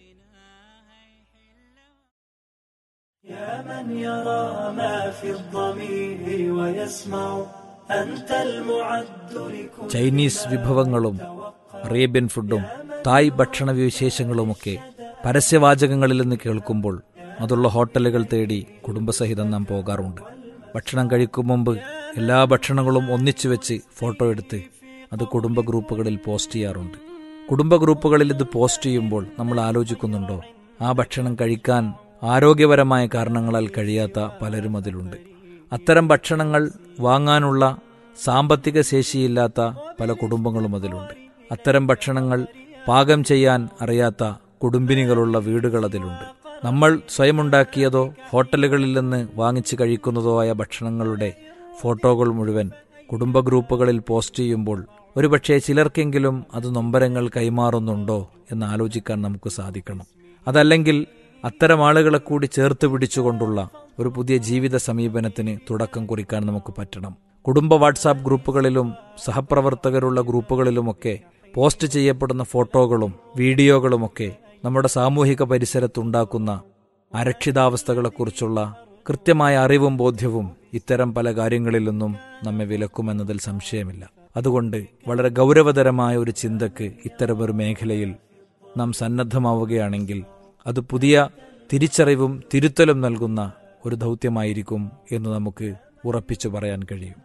يا من يرى ما في الضمير ويسمع أنت المعد لكل ചൈനീസ് വിഭവങ്ങളും അറേബ്യൻ ഫുഡും തായ് ഭക്ഷണ വിശേഷങ്ങളുമൊക്കെ പരസ്യവാചകങ്ങളിൽ നിന്ന് കേൾക്കുമ്പോൾ അതുള്ള ഹോട്ടലുകൾ തേടി കുടുംബസഹിതം നാം പോകാറുണ്ട് ഭക്ഷണം കഴിക്കും മുമ്പ് എല്ലാ ഭക്ഷണങ്ങളും ഒന്നിച്ചു വെച്ച് ഫോട്ടോ എടുത്ത് അത് കുടുംബ ഗ്രൂപ്പുകളിൽ പോസ്റ്റ് ചെയ്യാറുണ്ട് കുടുംബ ഗ്രൂപ്പുകളിൽ ഇത് പോസ്റ്റ് ചെയ്യുമ്പോൾ നമ്മൾ ആലോചിക്കുന്നുണ്ടോ ആ ഭക്ഷണം കഴിക്കാൻ ആരോഗ്യപരമായ കാരണങ്ങളാൽ കഴിയാത്ത പലരും അതിലുണ്ട് അത്തരം ഭക്ഷണങ്ങൾ വാങ്ങാനുള്ള സാമ്പത്തിക ശേഷിയില്ലാത്ത പല കുടുംബങ്ങളും അതിലുണ്ട് അത്തരം ഭക്ഷണങ്ങൾ പാകം ചെയ്യാൻ അറിയാത്ത കുടുംബിനികളുള്ള വീടുകൾ അതിലുണ്ട് നമ്മൾ സ്വയമുണ്ടാക്കിയതോ ഹോട്ടലുകളിൽ നിന്ന് വാങ്ങിച്ച് കഴിക്കുന്നതോ ആയ ഭക്ഷണങ്ങളുടെ ഫോട്ടോകൾ മുഴുവൻ കുടുംബ ഗ്രൂപ്പുകളിൽ പോസ്റ്റ് ചെയ്യുമ്പോൾ ഒരുപക്ഷെ ചിലർക്കെങ്കിലും അത് നൊമ്പരങ്ങൾ കൈമാറുന്നുണ്ടോ എന്ന് ആലോചിക്കാൻ നമുക്ക് സാധിക്കണം അതല്ലെങ്കിൽ അത്തരം ആളുകളെ കൂടി ചേർത്ത് പിടിച്ചുകൊണ്ടുള്ള ഒരു പുതിയ ജീവിത സമീപനത്തിന് തുടക്കം കുറിക്കാൻ നമുക്ക് പറ്റണം കുടുംബ വാട്സാപ്പ് ഗ്രൂപ്പുകളിലും സഹപ്രവർത്തകരുള്ള ഗ്രൂപ്പുകളിലുമൊക്കെ പോസ്റ്റ് ചെയ്യപ്പെടുന്ന ഫോട്ടോകളും വീഡിയോകളുമൊക്കെ നമ്മുടെ സാമൂഹിക പരിസരത്തുണ്ടാക്കുന്ന അരക്ഷിതാവസ്ഥകളെക്കുറിച്ചുള്ള കൃത്യമായ അറിവും ബോധ്യവും ഇത്തരം പല കാര്യങ്ങളിൽ നിന്നും നമ്മെ വിലക്കുമെന്നതിൽ സംശയമില്ല അതുകൊണ്ട് വളരെ ഗൗരവതരമായ ഒരു ചിന്തക്ക് ഇത്തരമൊരു മേഖലയിൽ നാം സന്നദ്ധമാവുകയാണെങ്കിൽ അത് പുതിയ തിരിച്ചറിവും തിരുത്തലും നൽകുന്ന ഒരു ദൗത്യമായിരിക്കും എന്ന് നമുക്ക് ഉറപ്പിച്ചു പറയാൻ കഴിയും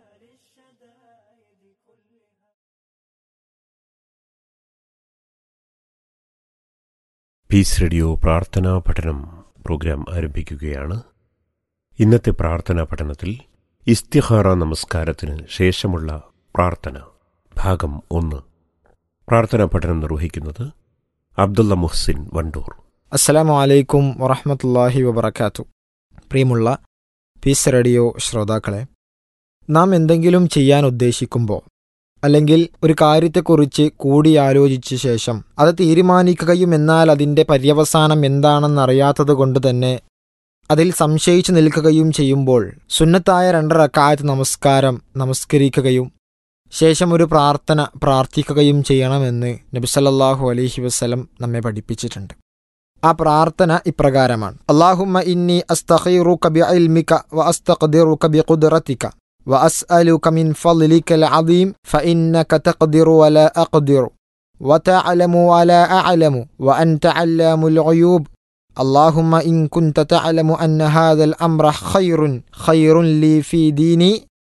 പീസ് റേഡിയോ പ്രാർത്ഥനാ പഠനം പ്രോഗ്രാം ആരംഭിക്കുകയാണ് ഇന്നത്തെ പ്രാർത്ഥനാ പഠനത്തിൽ ഇസ്തിഹാറ നമസ്കാരത്തിന് ശേഷമുള്ള പ്രാർത്ഥന ഭാഗം ഒന്ന് പ്രാർത്ഥനാ പഠനം നിർവഹിക്കുന്നത് അബ്ദുള്ള മുഹ്സിൻ വണ്ടൂർ അസ്സലാമു അലൈക്കും വറഹമത്തല്ലാഹി വബർക്കാത്തു പ്രിയമുള്ള പീസ് റേഡിയോ ശ്രോതാക്കളെ നാം എന്തെങ്കിലും ചെയ്യാൻ ഉദ്ദേശിക്കുമ്പോൾ അല്ലെങ്കിൽ ഒരു കാര്യത്തെക്കുറിച്ച് കൂടിയാലോചിച്ച ശേഷം അത് തീരുമാനിക്കുകയും എന്നാൽ അതിൻ്റെ പര്യവസാനം എന്താണെന്നറിയാത്തത് കൊണ്ട് തന്നെ അതിൽ സംശയിച്ചു നിൽക്കുകയും ചെയ്യുമ്പോൾ സുന്നത്തായ രണ്ട് റക്കായത്ത് നമസ്കാരം നമസ്കരിക്കുകയും ശേഷം ഒരു പ്രാർത്ഥന പ്രാർത്ഥിക്കുകയും ചെയ്യണമെന്ന് നബിസല്ലാഹു അലൈഹി വസ്ലം നമ്മെ പഠിപ്പിച്ചിട്ടുണ്ട് ആ പ്രാർത്ഥന ഇപ്രകാരമാണ് അള്ളാഹുമ്മ ഇന്നി അസ്തഖീറുക ബിഇൽമിക വ അസ്തഖ്ദിറുക ബിഖുദ്റതിക وأسألك من فضلك العظيم فإنك تقدر ولا أقدر وتعلم ولا أعلم وأنت علام الغيوب اللهم إن كنت تعلم أن هذا الأمر خير خير لي في ديني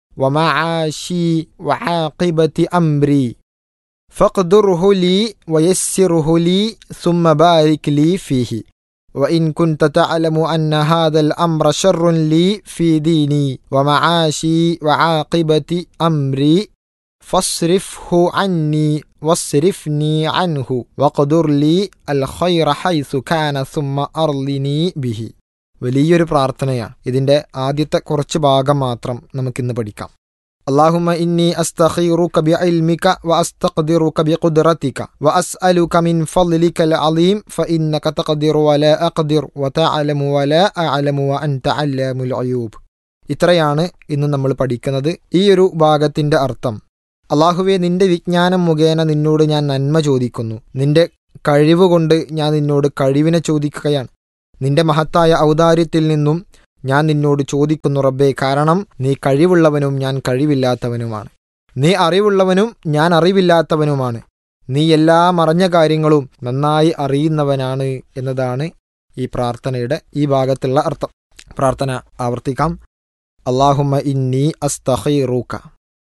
ومعاشي وعاقبة أمري فاقدره لي ويسره لي ثم بارك لي فيه وإن كنت تعلم أن هذا الأمر شر لي في ديني ومعاشي وعاقبة أمري فاصرفه عني واصرفني عنه واقدر لي الخير حيث كان ثم أرضني به വലിയൊരു പ്രാർത്ഥനയാണ് ഇതിന്റെ ആദ്യത്തെ കുറച്ച് ഭാഗം മാത്രം നമുക്കിന്ന് പഠിക്കാം اللهم إني أستخيرك بعلمك وأستقدرك بقدرتك وأسألك من فضلك العظيم فإنك تقدر ولا أقدر وتعلم ولا أعلم وأنت علام العيوب ഇത്രയാണ് ഇന്ന് നമ്മൾ പഠിക്കുന്നത് ഈ ഒരു ഭാഗത്തിന്റെ അർത്ഥം അള്ളാഹുവെ നിന്റെ വിജ്ഞാനം മുഖേന നിന്നോട് ഞാൻ നന്മ ചോദിക്കുന്നു നിന്റെ കഴിവുകൊണ്ട് ഞാൻ നിന്നോട് കഴിവിനെ ചോദിക്കുകയാണ് നിന്റെ മഹത്തായ ഔദാര്യത്തിൽ നിന്നും ഞാൻ നിന്നോട് ചോദിക്കുന്നു റബ്ബേ കാരണം നീ കഴിവുള്ളവനും ഞാൻ കഴിവില്ലാത്തവനുമാണ് നീ അറിവുള്ളവനും ഞാൻ അറിവില്ലാത്തവനുമാണ് നീ എല്ലാ മറഞ്ഞ കാര്യങ്ങളും നന്നായി അറിയുന്നവനാണ് എന്നതാണ് ഈ പ്രാർത്ഥനയുടെ ഈ ഭാഗത്തുള്ള അർത്ഥം പ്രാർത്ഥന ആവർത്തിക്കാം അള്ളാഹുമ്മ ഇന്നി അസ്തഖീറൂക്ക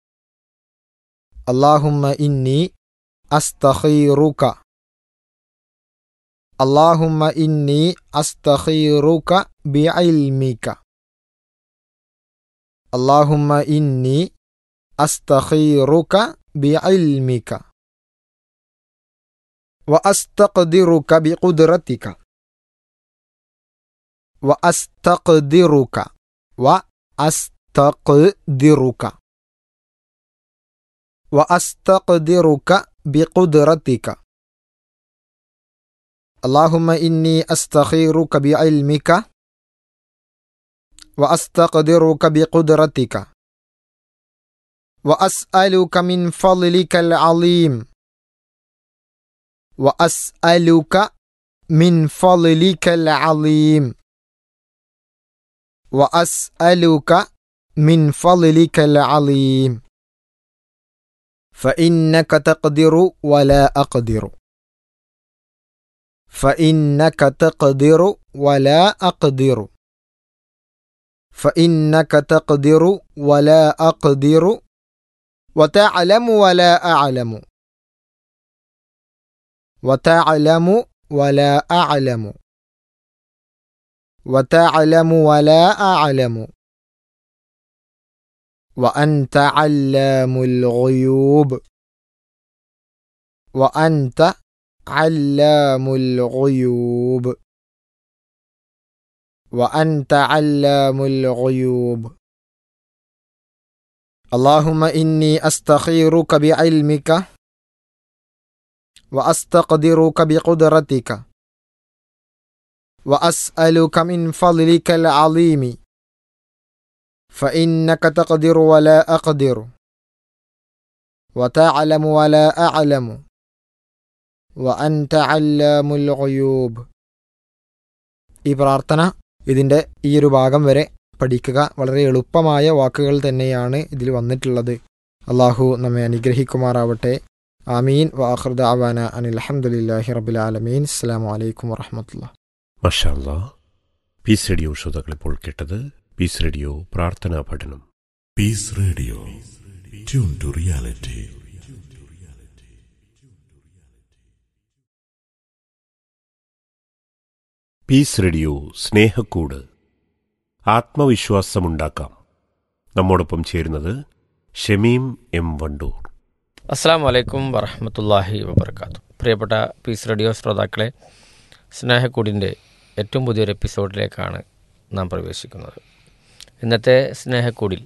അള്ളാഹുമ്മ ഇന്നി അസ്തഖീറൂക്ക اللهم إني أستخيرك بعلمك اللهم إني أستخيرك بعلمك وأستقدرك بقدرتك وأستقدرك وأستقدرك وأستقدرك بقدرتك اللهم إني أستخيرك بعلمك وأستقدرك بقدرتك وأسألك من فضلك العظيم وأسألك من فضلك العظيم وأسألك من فضلك العظيم فإنك تقدر ولا أقدر فإنك تقدر ولا أقدر فإنك تقدر ولا أقدر وتعلم ولا أعلم وتعلم ولا أعلم وتعلم ولا أعلم وأنت علام الغيوب وأنت علام الغيوب وأنت علام الغيوب اللهم إني أستخيرك بعلمك وأستقدرك بقدرتك وأسألك من فضلك العظيم فإنك تقدر ولا أقدر وتعلم ولا أعلم وأنت علام الغيوب ഈ പ്രാർത്ഥന ഇതിൻ്റെ ഈ ഒരു ഭാഗം വരെ പഠിക്കുക വളരെ എളുപ്പമായ വാക്കുകൾ തന്നെയാണ് ഇതിൽ വന്നിട്ടുള്ളത് അള്ളാഹു നമ്മെ അനുഗ്രഹിക്കുമാറാവട്ടെ ആമീൻ വാഹൃദ അവാന അനിൽ അഹമ്മദില്ലാഹി റബുൽ ആലമീൻ അസ്സാം വലൈക്കും വറഹമത്തുള്ള മഷാല്ല പീസ് റേഡിയോ ശ്രോതാക്കൾ ഇപ്പോൾ കേട്ടത് പീസ് റേഡിയോ പ്രാർത്ഥനാ പഠനം Peace Radio. Tune to reality. Peace radio Snehakkoodu ആത്മവിശ്വാസമുണ്ടാക്കാം നമ്മോടൊപ്പം ചേരുന്നത് ഷമീം എം വണ്ടൂർ അസ്സാം വലൈക്കും വറഹമത്തല്ലാഹി വബർക്കാത്തു പ്രിയപ്പെട്ട പീസ് റേഡിയോ ശ്രോതാക്കളെ സ്നേഹക്കൂടിൻ്റെ ഏറ്റവും പുതിയൊരു എപ്പിസോഡിലേക്കാണ് നാം പ്രവേശിക്കുന്നത് ഇന്നത്തെ സ്നേഹക്കൂടിൽ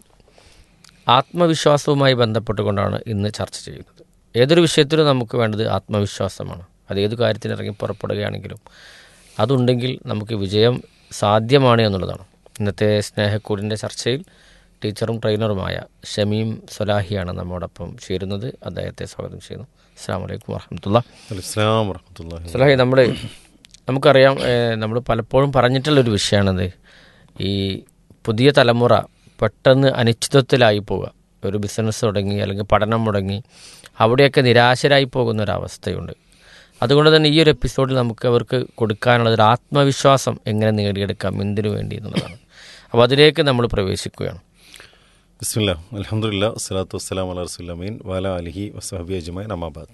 ആത്മവിശ്വാസവുമായി ബന്ധപ്പെട്ടുകൊണ്ടാണ് ഇന്ന് ചർച്ച ചെയ്യുന്നത് ഏതൊരു വിഷയത്തിലും നമുക്ക് വേണ്ടത് ആത്മവിശ്വാസമാണ് അത് ഏത് കാര്യത്തിന് ഇറങ്ങി പുറപ്പെടുകയാണെങ്കിലും അതുണ്ടെങ്കിൽ നമുക്ക് വിജയം സാധ്യമാണ് എന്നുള്ളതാണ് ഇന്നത്തെ സ്നേഹക്കൂടിൻ്റെ ചർച്ചയിൽ ടീച്ചറും ട്രെയിനറുമായ ഷമീം സൊലാഹിയാണ് നമ്മോടൊപ്പം ചേരുന്നത് അദ്ദേഹത്തെ സ്വാഗതം ചെയ്യുന്നു അസ്സാം വലൈക്കും വറഹമത്തുള്ള അസ്സലാം വറഹ്മത്തുള്ളാഹി. സൊലാഹി നമ്മൾ നമുക്കറിയാം നമ്മൾ പലപ്പോഴും പറഞ്ഞിട്ടുള്ളൊരു വിഷയമാണത് ഈ പുതിയ തലമുറ പെട്ടെന്ന് അനിശ്ചിതത്വത്തിലായി പോവുക ഒരു ബിസിനസ് തുടങ്ങി അല്ലെങ്കിൽ പഠനം മുടങ്ങി അവിടെയൊക്കെ നിരാശരായി പോകുന്ന ഒരു അവസ്ഥയുണ്ട് അതുകൊണ്ട് തന്നെ ഈ ഒരു എപ്പിസോഡിൽ നമുക്ക് അവർക്ക് കൊടുക്കാനുള്ളത് ഒരു ആത്മവിശ്വാസം എങ്ങനെ നേടിയെടുക്കാം എന്തിനു വേണ്ടി എന്നുള്ളതാണ് അപ്പോൾ അതിലേക്ക് നമ്മൾ പ്രവേശിക്കുകയാണ് ബിസ്മില്ലാ അലഹമുല്ല വസ്സലാത്തു വസ്സലാം അല റസുല്ലമീൻ വാല അലിഹി വസഹബി അജ്മൈൻ അമാബാദ്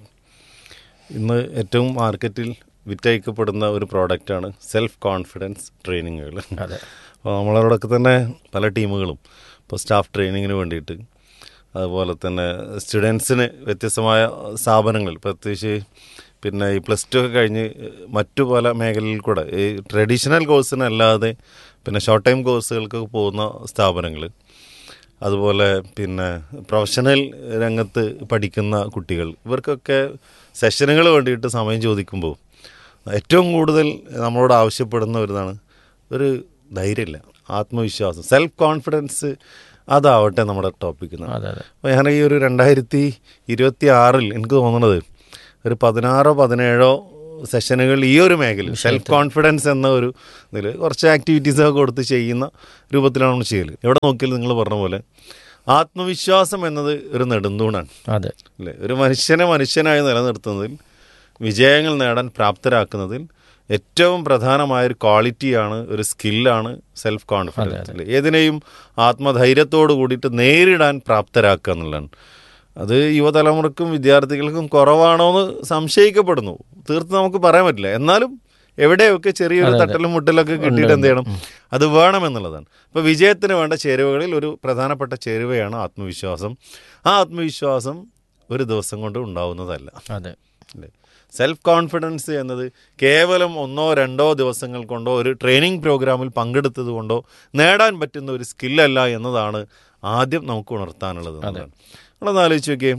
ഇന്ന് ഏറ്റവും മാർക്കറ്റിൽ വിറ്റയക്കപ്പെടുന്ന ഒരു പ്രോഡക്റ്റാണ് സെൽഫ് കോൺഫിഡൻസ് ട്രെയിനിങ്ങുകൾ അതെ അപ്പോൾ നമ്മളവിടെയൊക്കെ തന്നെ പല ടീമുകളും ഇപ്പോൾ സ്റ്റാഫ് ട്രെയിനിങ്ങിന് വേണ്ടിയിട്ട് അതുപോലെ തന്നെ സ്റ്റുഡൻസിന് വ്യത്യസ്തമായ സ്ഥാപനങ്ങൾ പ്രത്യേകിച്ച് പിന്നെ ഈ പ്ലസ് ടു ഒക്കെ കഴിഞ്ഞ് മറ്റു പല മേഖലയിൽ കൂടെ ഈ ട്രഡീഷണൽ കോഴ്സിനല്ലാതെ പിന്നെ ഷോർട്ട് ടൈം കോഴ്സുകൾക്കൊക്കെ പോകുന്ന സ്ഥാപനങ്ങൾ അതുപോലെ പിന്നെ പ്രൊഫഷണൽ രംഗത്ത് പഠിക്കുന്ന കുട്ടികൾ ഇവർക്കൊക്കെ സെഷനുകൾ വേണ്ടിയിട്ട് സമയം ചോദിക്കുമ്പോൾ ഏറ്റവും കൂടുതൽ നമ്മളോട് ആവശ്യപ്പെടുന്ന ഒരിതാണ് ഒരു ധൈര്യമില്ല ആത്മവിശ്വാസം സെൽഫ് കോൺഫിഡൻസ് അതാവട്ടെ നമ്മുടെ ടോപ്പിക്ക് അതെ അതെ അപ്പോൾ ഞാൻ ഈ ഒരു രണ്ടായിരത്തി ഇരുപത്തി ആറിൽ എനിക്ക് തോന്നുന്നത് ഒരു പതിനാറോ പതിനേഴോ സെഷനുകൾ ഈ ഒരു മേഖല സെൽഫ് കോൺഫിഡൻസ് എന്ന ഒരു ഇതിൽ കുറച്ച് ആക്ടിവിറ്റീസ് ഒക്കെ കൊടുത്ത് ചെയ്യുന്ന രൂപത്തിലാണ് നമ്മൾ ചെയ്യൽ എവിടെ നോക്കിയാലും നിങ്ങൾ പറഞ്ഞ പോലെ ആത്മവിശ്വാസം എന്നത് ഒരു നെടുന്തൂണാണ് അതെ അല്ലേ ഒരു മനുഷ്യനെ മനുഷ്യനായി നിലനിർത്തുന്നതിൽ വിജയങ്ങൾ നേടാൻ പ്രാപ്തരാക്കുന്നതിൽ ഏറ്റവും പ്രധാനമായ ഒരു ക്വാളിറ്റിയാണ് ഒരു സ്കില്ലാണ് സെൽഫ് കോൺഫിഡൻസ് അല്ലേ ഏതിനെയും ആത്മധൈര്യത്തോട് കൂടിയിട്ട് നേരിടാൻ പ്രാപ്തരാക്കുക എന്നുള്ളതാണ് അത് യുവതലമുറക്കും വിദ്യാർത്ഥികൾക്കും കുറവാണോ എന്ന് സംശയിക്കപ്പെടുന്നു തീർത്ത് നമുക്ക് പറയാൻ പറ്റില്ല എന്നാലും എവിടെയൊക്കെ ചെറിയൊരു അതെ, അതെ. തട്ടലും മുട്ടലൊക്കെ കിട്ടിയിട്ട് എന്ത് ചെയ്യണം അത് വേണമെന്നുള്ളതാണ് അപ്പോൾ വിജയത്തിന് വേണ്ട ചേരുവകളിൽ ഒരു പ്രധാനപ്പെട്ട ചേരുവയാണ് ആത്മവിശ്വാസം ആ ആത്മവിശ്വാസം ഒരു ദിവസം കൊണ്ട് ഉണ്ടാവുന്നതല്ല അതെ അല്ലേ സെൽഫ് കോൺഫിഡൻസ് എന്നത് കേവലം ഒന്നോ രണ്ടോ ദിവസങ്ങൾ കൊണ്ടോ ഒരു ട്രെയിനിങ് പ്രോഗ്രാമിൽ പങ്കെടുത്തത് കൊണ്ടോ നേടാൻ പറ്റുന്ന ഒരു സ്കില്ലല്ല എന്നതാണ് ആദ്യം നമുക്ക് ഉണർത്താനുള്ളത് എന്നുള്ളതാണ്. നിങ്ങളൊന്ന് ആലോചിച്ച് നോക്കിയേ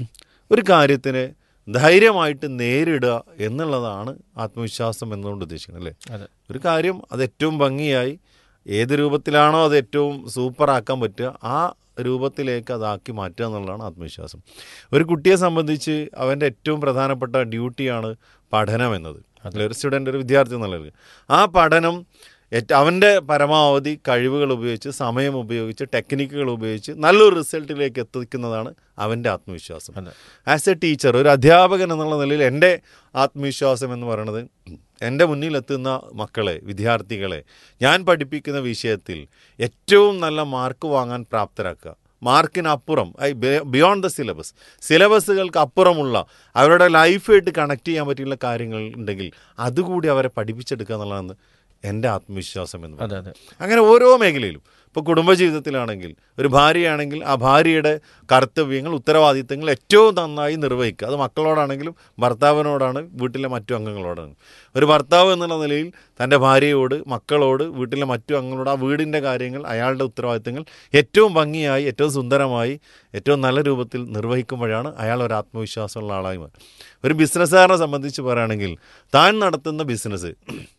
ഒരു കാര്യത്തിന് ധൈര്യമായിട്ട് നേരിടുക എന്നുള്ളതാണ് ആത്മവിശ്വാസം എന്നുകൊണ്ട് ഉദ്ദേശിക്കുന്നത് അല്ലേ അതെ ഒരു കാര്യം അത് ഏറ്റവും ഭംഗിയായി ഏത് രൂപത്തിലാണോ അത് ഏറ്റവും സൂപ്പറാക്കാൻ പറ്റുക ആ രൂപത്തിലേക്ക് അതാക്കി മാറ്റുക എന്നുള്ളതാണ് ആത്മവിശ്വാസം ഒരു കുട്ടിയെ സംബന്ധിച്ച് അവൻ്റെ ഏറ്റവും പ്രധാനപ്പെട്ട ഡ്യൂട്ടിയാണ് പഠനം എന്നത് അല്ലെ ഒരു സ്റ്റുഡൻ്റ് ഒരു വിദ്യാർത്ഥി എന്നുള്ളത് ആ പഠനം ഏറ്റ- അവൻ്റെ പരമാവധി കഴിവുകൾ ഉപയോഗിച്ച് സമയം ഉപയോഗിച്ച് ടെക്നിക്കുകൾ ഉപയോഗിച്ച് നല്ലൊരു റിസൾട്ടിലേക്ക് എത്തിക്കുന്നതാണ് അവൻ്റെ ആത്മവിശ്വാസം അതെ. ആസ് എ ടീച്ചർ ഒരു അധ്യാപകൻ എന്നുള്ള നിലയിൽ എൻ്റെ ആത്മവിശ്വാസം എന്ന് പറയുന്നത് എൻ്റെ മുന്നിലെത്തുന്ന മക്കളെ വിദ്യാർത്ഥികളെ ഞാൻ പഠിപ്പിക്കുന്ന വിഷയത്തിൽ ഏറ്റവും നല്ല മാർക്ക് വാങ്ങാൻ പ്രാപ്തരാക്കുക മാർക്കിനപ്പുറം ഐ ബിയോണ്ട് ദ സിലബസ് സിലബസുകൾക്ക് അപ്പുറമുള്ള അവരുടെ ലൈഫായിട്ട് കണക്ട് ചെയ്യാൻ പറ്റിയുള്ള കാര്യങ്ങൾ ഉണ്ടെങ്കിൽ അതുകൂടി അവരെ പഠിപ്പിച്ചെടുക്കുക എന്നുള്ളതാണ് എൻ്റെ ആത്മവിശ്വാസം എന്ന് അതെ പറയുന്നത് അതെ അങ്ങനെ ഓരോ മേഖലയിലും ഇപ്പോൾ കുടുംബജീവിതത്തിലാണെങ്കിൽ ഒരു ഭാര്യയാണെങ്കിൽ ആ ഭാര്യയുടെ കർത്തവ്യങ്ങൾ ഉത്തരവാദിത്തങ്ങൾ ഏറ്റവും നന്നായി നിർവഹിക്കുക അത് മക്കളോടാണെങ്കിലും ഭർത്താവിനോടാണ് വീട്ടിലെ മറ്റു അംഗങ്ങളോടാണ് ഒരു ഭർത്താവ് എന്നുള്ള നിലയിൽ തൻ്റെ ഭാര്യയോട് മക്കളോട് വീട്ടിലെ മറ്റു അംഗങ്ങളോട് ആ വീടിൻ്റെ കാര്യങ്ങൾ അയാളുടെ ഉത്തരവാദിത്തങ്ങൾ ഏറ്റവും ഭംഗിയായി ഏറ്റവും സുന്ദരമായി ഏറ്റവും നല്ല രൂപത്തിൽ നിർവഹിക്കുമ്പോഴാണ് അയാൾ ഒരു ആത്മവിശ്വാസമുള്ള ആളായി മാറും ഒരു ബിസിനസ്സുകാരനെ സംബന്ധിച്ച് പറയുകയാണെങ്കിൽ താൻ നടത്തുന്ന ബിസിനസ്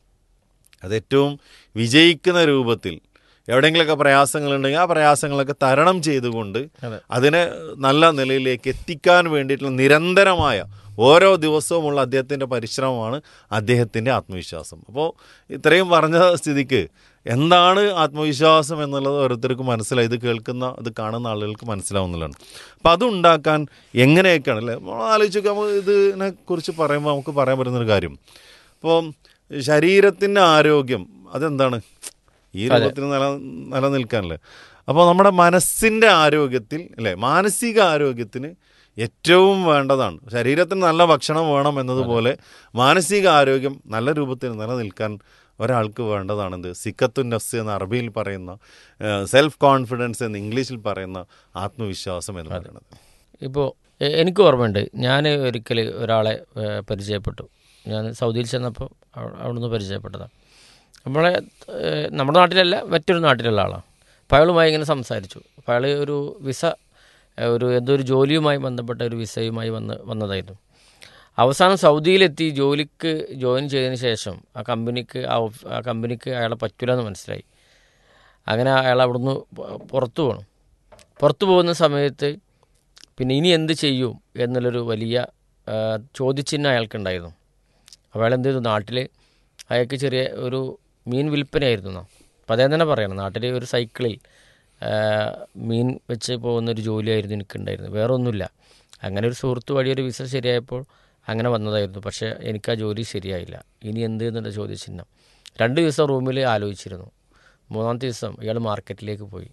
അത് ഏറ്റവും വിജയിക്കുന്ന രൂപത്തിൽ എവിടെയെങ്കിലുമൊക്കെ പ്രയാസങ്ങളുണ്ടെങ്കിൽ ആ പ്രയാസങ്ങളൊക്കെ തരണം ചെയ്തുകൊണ്ട് അതെ. അതിനെ നല്ല നിലയിലേക്ക് എത്തിക്കാൻ വേണ്ടിയിട്ടുള്ള നിരന്തരമായ ഓരോ ദിവസവുമുള്ള അദ്ദേഹത്തിൻ്റെ പരിശ്രമമാണ് അദ്ദേഹത്തിൻ്റെ ആത്മവിശ്വാസം അപ്പോൾ ഇത്രയും പറഞ്ഞ സ്ഥിതിക്ക് എന്താണ് ആത്മവിശ്വാസം എന്നുള്ളത് ഓരോരുത്തർക്കും മനസ്സിലായി ഇത് കേൾക്കുന്ന ഇത് കാണുന്ന ആളുകൾക്ക് മനസ്സിലാവുന്നതാണ് അപ്പം അതുണ്ടാക്കാൻ എങ്ങനെയൊക്കെയാണ് അല്ലേ നമ്മൾ ആലോചിച്ച് നോക്കുക നമുക്ക് ഇതിനെ കുറിച്ച് പറയുമ്പോൾ നമുക്ക് പറയാൻ പറ്റുന്നൊരു കാര്യം അപ്പോൾ ശരീരത്തിൻ്റെ ആരോഗ്യം അതെന്താണ് ഈ അതെ. രൂപത്തിൽ നില നിലനിൽക്കാനല്ലേ അപ്പോൾ നമ്മുടെ മനസ്സിൻ്റെ ആരോഗ്യത്തിൽ അല്ലേ മാനസിക ആരോഗ്യത്തിന് ഏറ്റവും വേണ്ടതാണ് ശരീരത്തിന് നല്ല ഭക്ഷണം വേണം എന്നതുപോലെ മാനസിക ആരോഗ്യം നല്ല രൂപത്തിൽ നിലനിൽക്കാൻ ഒരാൾക്ക് വേണ്ടതാണെന്ത് സിക്കത്തു നഫ്സ് എന്ന അറബിയിൽ പറയുന്ന സെൽഫ് കോൺഫിഡൻസ് എന്ന് ഇംഗ്ലീഷിൽ പറയുന്ന ആത്മവിശ്വാസം എന്ന് പറയുന്നത് ഇപ്പോൾ എ- എനിക്ക് ഓർമ്മയുണ്ട് ഞാൻ ഒരിക്കൽ ഒരാളെ ഏ, പരിചയപ്പെട്ടു ഞാൻ സൗദിയിൽ ചെന്നപ്പോൾ അവ- അവിടുന്ന് പരിചയപ്പെട്ടതാണ് നമ്മളെ ഏ, നമ്മുടെ നാട്ടിലല്ല മറ്റൊരു നാട്ടിലുള്ള ആളാണ് അപ്പോൾ അയാളുമായി ഇങ്ങനെ സംസാരിച്ചു അപ്പോൾ അയാൾ ഒരു വിസ ഏ, ഒരു എന്തോ ഒരു ജോലിയുമായി ബന്ധപ്പെട്ട ഒരു വിസയുമായി വന്ന് വന്നതായിരുന്നു അവസാനം സൗദിയിലെത്തി ജോലിക്ക് ജോയിൻ ചെയ്തതിന് ശേഷം ആ കമ്പനിക്ക് ആ ഓഫ്- ആ കമ്പനിക്ക് അയാളെ പറ്റൂല എന്ന് മനസ്സിലായി അങ്ങനെ അയാൾ അവിടുന്ന് പു- പുറത്തു പോകണം പുറത്തു പോകുന്ന സമയത്ത് പിന്നെ ഇനി എന്ത് ചെയ്യും എന്നുള്ളൊരു വലിയ ആ, ചോദ്യചിഹ്നം അയാൾക്കുണ്ടായിരുന്നു അപ്പോൾ അയാൾ എന്ത് ചെയ്തു നാട്ടിൽ അയാൾക്ക് ചെറിയ ഒരു മീൻ വിൽപ്പനയായിരുന്നു എന്നാ അപ്പോൾ അദ്ദേഹം തന്നെ പറയണം നാട്ടിൽ ഒരു സൈക്കിളിൽ ആ, മീൻ വെച്ച് പോകുന്ന ഒരു ജോലിയായിരുന്നു എനിക്കുണ്ടായിരുന്നത് വേറെ ഒന്നുമില്ല അങ്ങനെ ഒരു സുഹൃത്ത് വഴി ഒരു വിസ ശരിയായപ്പോൾ അങ്ങനെ വന്നതായിരുന്നു പക്ഷേ എനിക്ക് ആ ജോലി ശരിയായില്ല ഇനി എന്ത് എന്നുള്ള ചോദ്യചിഹ്നം രണ്ട് ദിവസം റൂമിൽ ആലോചിച്ചിരുന്നു മൂന്നാമത്തെ ദിവസം ഇയാൾ മാർക്കറ്റിലേക്ക് പോയി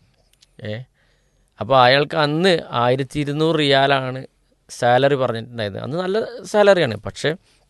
ഏ അപ്പോൾ അയാൾക്ക് അന്ന് ആയിരത്തി ഇരുന്നൂറ് റിയാലാണ് സാലറി പറഞ്ഞിട്ടുണ്ടായത് അന്ന് നല്ല സാലറിയാണ് പക്ഷേ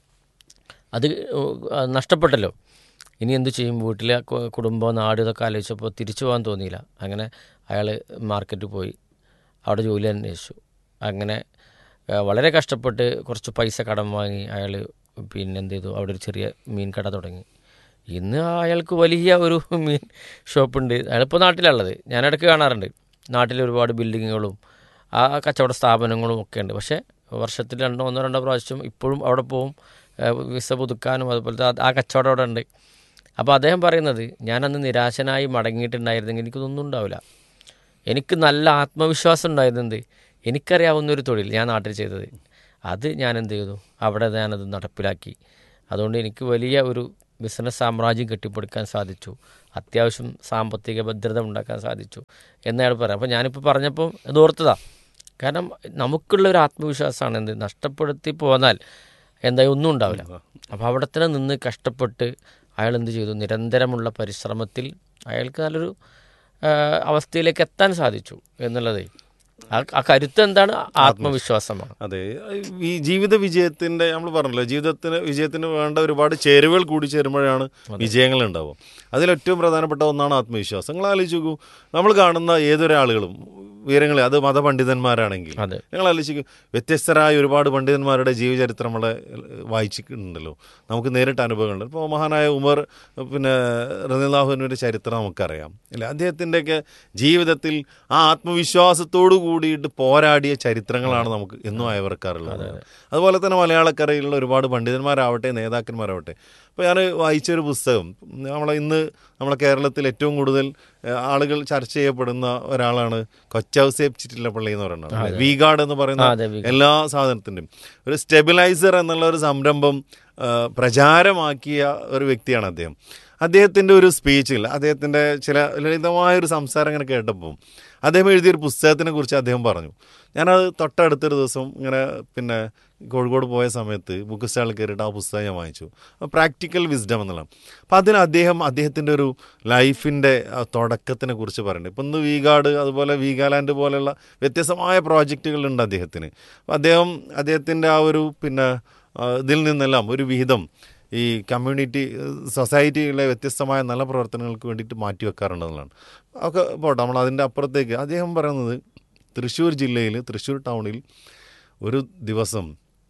അത് ഉ- നഷ്ടപ്പെട്ടല്ലോ ഇനി എന്തു ചെയ്യും വീട്ടിലെ കു- കുടുംബം നാട് ഇതൊക്കെ ആലോചിച്ചപ്പോൾ തിരിച്ചു പോകാൻ തോന്നിയില്ല അങ്ങനെ അയാൾ മാർക്കറ്റിൽ പോയി അവിടെ ജോലി അന്വേഷിച്ചു അങ്ങനെ ആ, വളരെ കഷ്ടപ്പെട്ട് കുറച്ച് പൈസ കടം വാങ്ങി അയാൾ പിന്നെ എന്ത് ചെയ്തു അവിടെ ഒരു ചെറിയ മീൻ കട തുടങ്ങി ഇന്ന് അയാൾക്ക് വലിയ ഒരു മീൻ ഷോപ്പുണ്ട് അയാളിപ്പോൾ നാട്ടിലുള്ളത് ഞാനിടയ്ക്ക് കാണാറുണ്ട് നാട്ടിൽ ഒരുപാട് ബിൽഡിങ്ങുകളും ആ കച്ചവട സ്ഥാപനങ്ങളും ഒക്കെ ഉണ്ട് പക്ഷേ വർഷത്തിൽ രണ്ടോ ഒന്നോ രണ്ടോ പ്രാവശ്യം ഇപ്പോഴും അവിടെ പോവും ആ, വിസ പുതുക്കാനും അതുപോലത്തെ ആ- ആ കച്ചവടം അവിടെ ഉണ്ട് അപ്പോൾ അദ്ദേഹം പറയുന്നത് ഞാൻ അന്ന് നിരാശനായി മടങ്ങിയിട്ടുണ്ടായിരുന്നെങ്കിൽ എനിക്കിതൊന്നും ഉണ്ടാവില്ല എനിക്ക് നല്ല ആത്മവിശ്വാസം ഉണ്ടായിരുന്നത് എനിക്കറിയാവുന്ന ഒരു തൊഴിൽ ഞാൻ നാട്ടിൽ ചെയ്തത് അത് ഞാൻ എന്ത് ചെയ്തു അവിടെ ഞാനത് നടപ്പിലാക്കി അതുകൊണ്ട് എനിക്ക് വലിയ ഒരു ബിസിനസ് സാമ്രാജ്യം കെട്ടിപ്പടുക്കാൻ സാധിച്ചു അത്യാവശ്യം സാമ്പത്തിക ഭദ്രത ഉണ്ടാക്കാൻ സാധിച്ചു എന്നയാൾ പറയാം അപ്പോൾ ഞാനിപ്പോൾ പറഞ്ഞപ്പോൾ ഇത് ഓർത്തതാ കാരണം നമുക്കുള്ള ഒരു ആത്മവിശ്വാസമാണ് എന്ത് നഷ്ടപ്പെടുത്തി പോന്നാൽ എന്തായാലും ഒന്നും ഉണ്ടാവില്ല അപ്പോൾ അവിടെ തന്നെ നിന്ന് കഷ്ടപ്പെട്ട് അയാൾ എന്ത് ചെയ്തു നിരന്തരമുള്ള പരിശ്രമത്തിൽ അയാൾക്ക് നല്ലൊരു ആ, അവസ്ഥയിലേക്ക് എത്താൻ സാധിച്ചു എന്നുള്ളത് ആ ആ കരുത്ത് എന്താണ് ആത്മവിശ്വാസമാണ് അതെ ഈ ജീവിത വിജയത്തിന്റെ നമ്മൾ പറഞ്ഞല്ലോ ജീവിതത്തിന് വിജയത്തിന് വേണ്ട ഒരുപാട് ചേരുവകൾ കൂടി ചേരുമ്പോഴാണ് വിജയങ്ങൾ ഉണ്ടാവുക അതിൽ ഏറ്റവും പ്രധാനപ്പെട്ട ഒന്നാണ് ആത്മവിശ്വാസം നിങ്ങൾ ആലോചിച്ച് നോക്കൂ നമ്മൾ കാണുന്ന ഏതൊരാളുകളും ഉയരങ്ങളെ അത് മതപണ്ഡിതന്മാരാണെങ്കിൽ അതെ. നിങ്ങൾ ആലോചിക്കൂ വ്യത്യസ്തരായ ഒരുപാട് പണ്ഡിതന്മാരുടെ ജീവചരിത്രം നമ്മളെ വായിച്ചിട്ടുണ്ടല്ലോ നമുക്ക് നേരിട്ട് അനുഭവങ്ങളുണ്ട് ഇപ്പോൾ മഹാനായ ഉമർ പിന്നെ റനിലാഹുവിൻ്റെ ചരിത്രം നമുക്കറിയാം അല്ലേ അദ്ദേഹത്തിൻ്റെയൊക്കെ ജീവിതത്തിൽ ആ ആത്മവിശ്വാസത്തോടു കൂടിയിട്ട് പോരാടിയ ചരിത്രങ്ങളാണ് നമുക്ക് എന്നും അയവർക്കാറുള്ളത് അതുപോലെ തന്നെ മലയാളക്കരയിലുള്ള ഒരുപാട് പണ്ഡിതന്മാരാവട്ടെ നേതാക്കന്മാരാവട്ടെ അപ്പോൾ ഞാൻ വായിച്ചൊരു പുസ്തകം നമ്മളെ ഇന്ന് നമ്മളെ കേരളത്തിൽ ഏറ്റവും കൂടുതൽ ഏഹ്, ആളുകൾ ചർച്ച ചെയ്യപ്പെടുന്ന ഒരാളാണ് കൊച്ചൗസേബ് ചിറ്റിലപ്പള്ളി എന്ന് പറയുന്നത് അതെ. വീഗാർഡ് എന്ന് പറയുന്ന ആ, അതെ, വീഗാർഡ്. എല്ലാ സാധനത്തിൻ്റെയും ഒരു സ്റ്റെബിലൈസർ എന്നുള്ള ഒരു സംരംഭം ആ, പ്രചാരമാക്കിയ ഒരു വ്യക്തിയാണ് അദ്ദേഹം അദ്ദേഹത്തിൻ്റെ ഒരു സ്പീച്ചിൽ അദ്ദേഹത്തിൻ്റെ ചില ലളിതമായൊരു സംസാരം ഇങ്ങനെ കേട്ടപ്പോൾ അദ്ദേഹം എഴുതിയൊരു പുസ്തകത്തിനെ കുറിച്ച് അദ്ദേഹം പറഞ്ഞു ഞാനത് തൊട്ടടുത്തൊരു ദിവസം ഇങ്ങനെ പിന്നെ കോഴിക്കോട് പോയ സമയത്ത് ബുക്ക് സ്റ്റാളിൽ കയറിയിട്ട് ആ പുസ്തകം ഞാൻ വാങ്ങിച്ചു പ്രാക്ടിക്കൽ വിസ്ഡം എന്നുള്ള അപ്പോൾ അതിൽ അദ്ദേഹം അദ്ദേഹത്തിൻ്റെ ഒരു ലൈഫിൻ്റെ തുടക്കത്തിനെ കുറിച്ച് പറയുന്നുണ്ട് ഇപ്പം ഇന്ന് വീഗാർഡ് അതുപോലെ വീഗാലാൻഡ് പോലെയുള്ള വ്യത്യസ്തമായ പ്രോജക്റ്റുകളുണ്ട് അദ്ദേഹത്തിന് അപ്പോൾ അദ്ദേഹം അദ്ദേഹത്തിൻ്റെ ആ ഒരു പിന്നെ ആ, ഇതിൽ നിന്നെല്ലാം ഒരു വിഹിതം ഈ കമ്മ്യൂണിറ്റി സൊസൈറ്റിയിലെ വ്യത്യസ്തമായ നല്ല പ്രവർത്തനങ്ങൾക്ക് വേണ്ടിയിട്ട് മാറ്റി വെക്കാറുണ്ടെന്നുള്ളതാണ് ഒക്കെ പോട്ടെ നമ്മൾ അതിൻ്റെ അപ്പുറത്തേക്ക് അദ്ദേഹം പറയുന്നത് തൃശ്ശൂർ ജില്ലയിൽ തൃശ്ശൂർ ടൗണിൽ ഒരു ദിവസം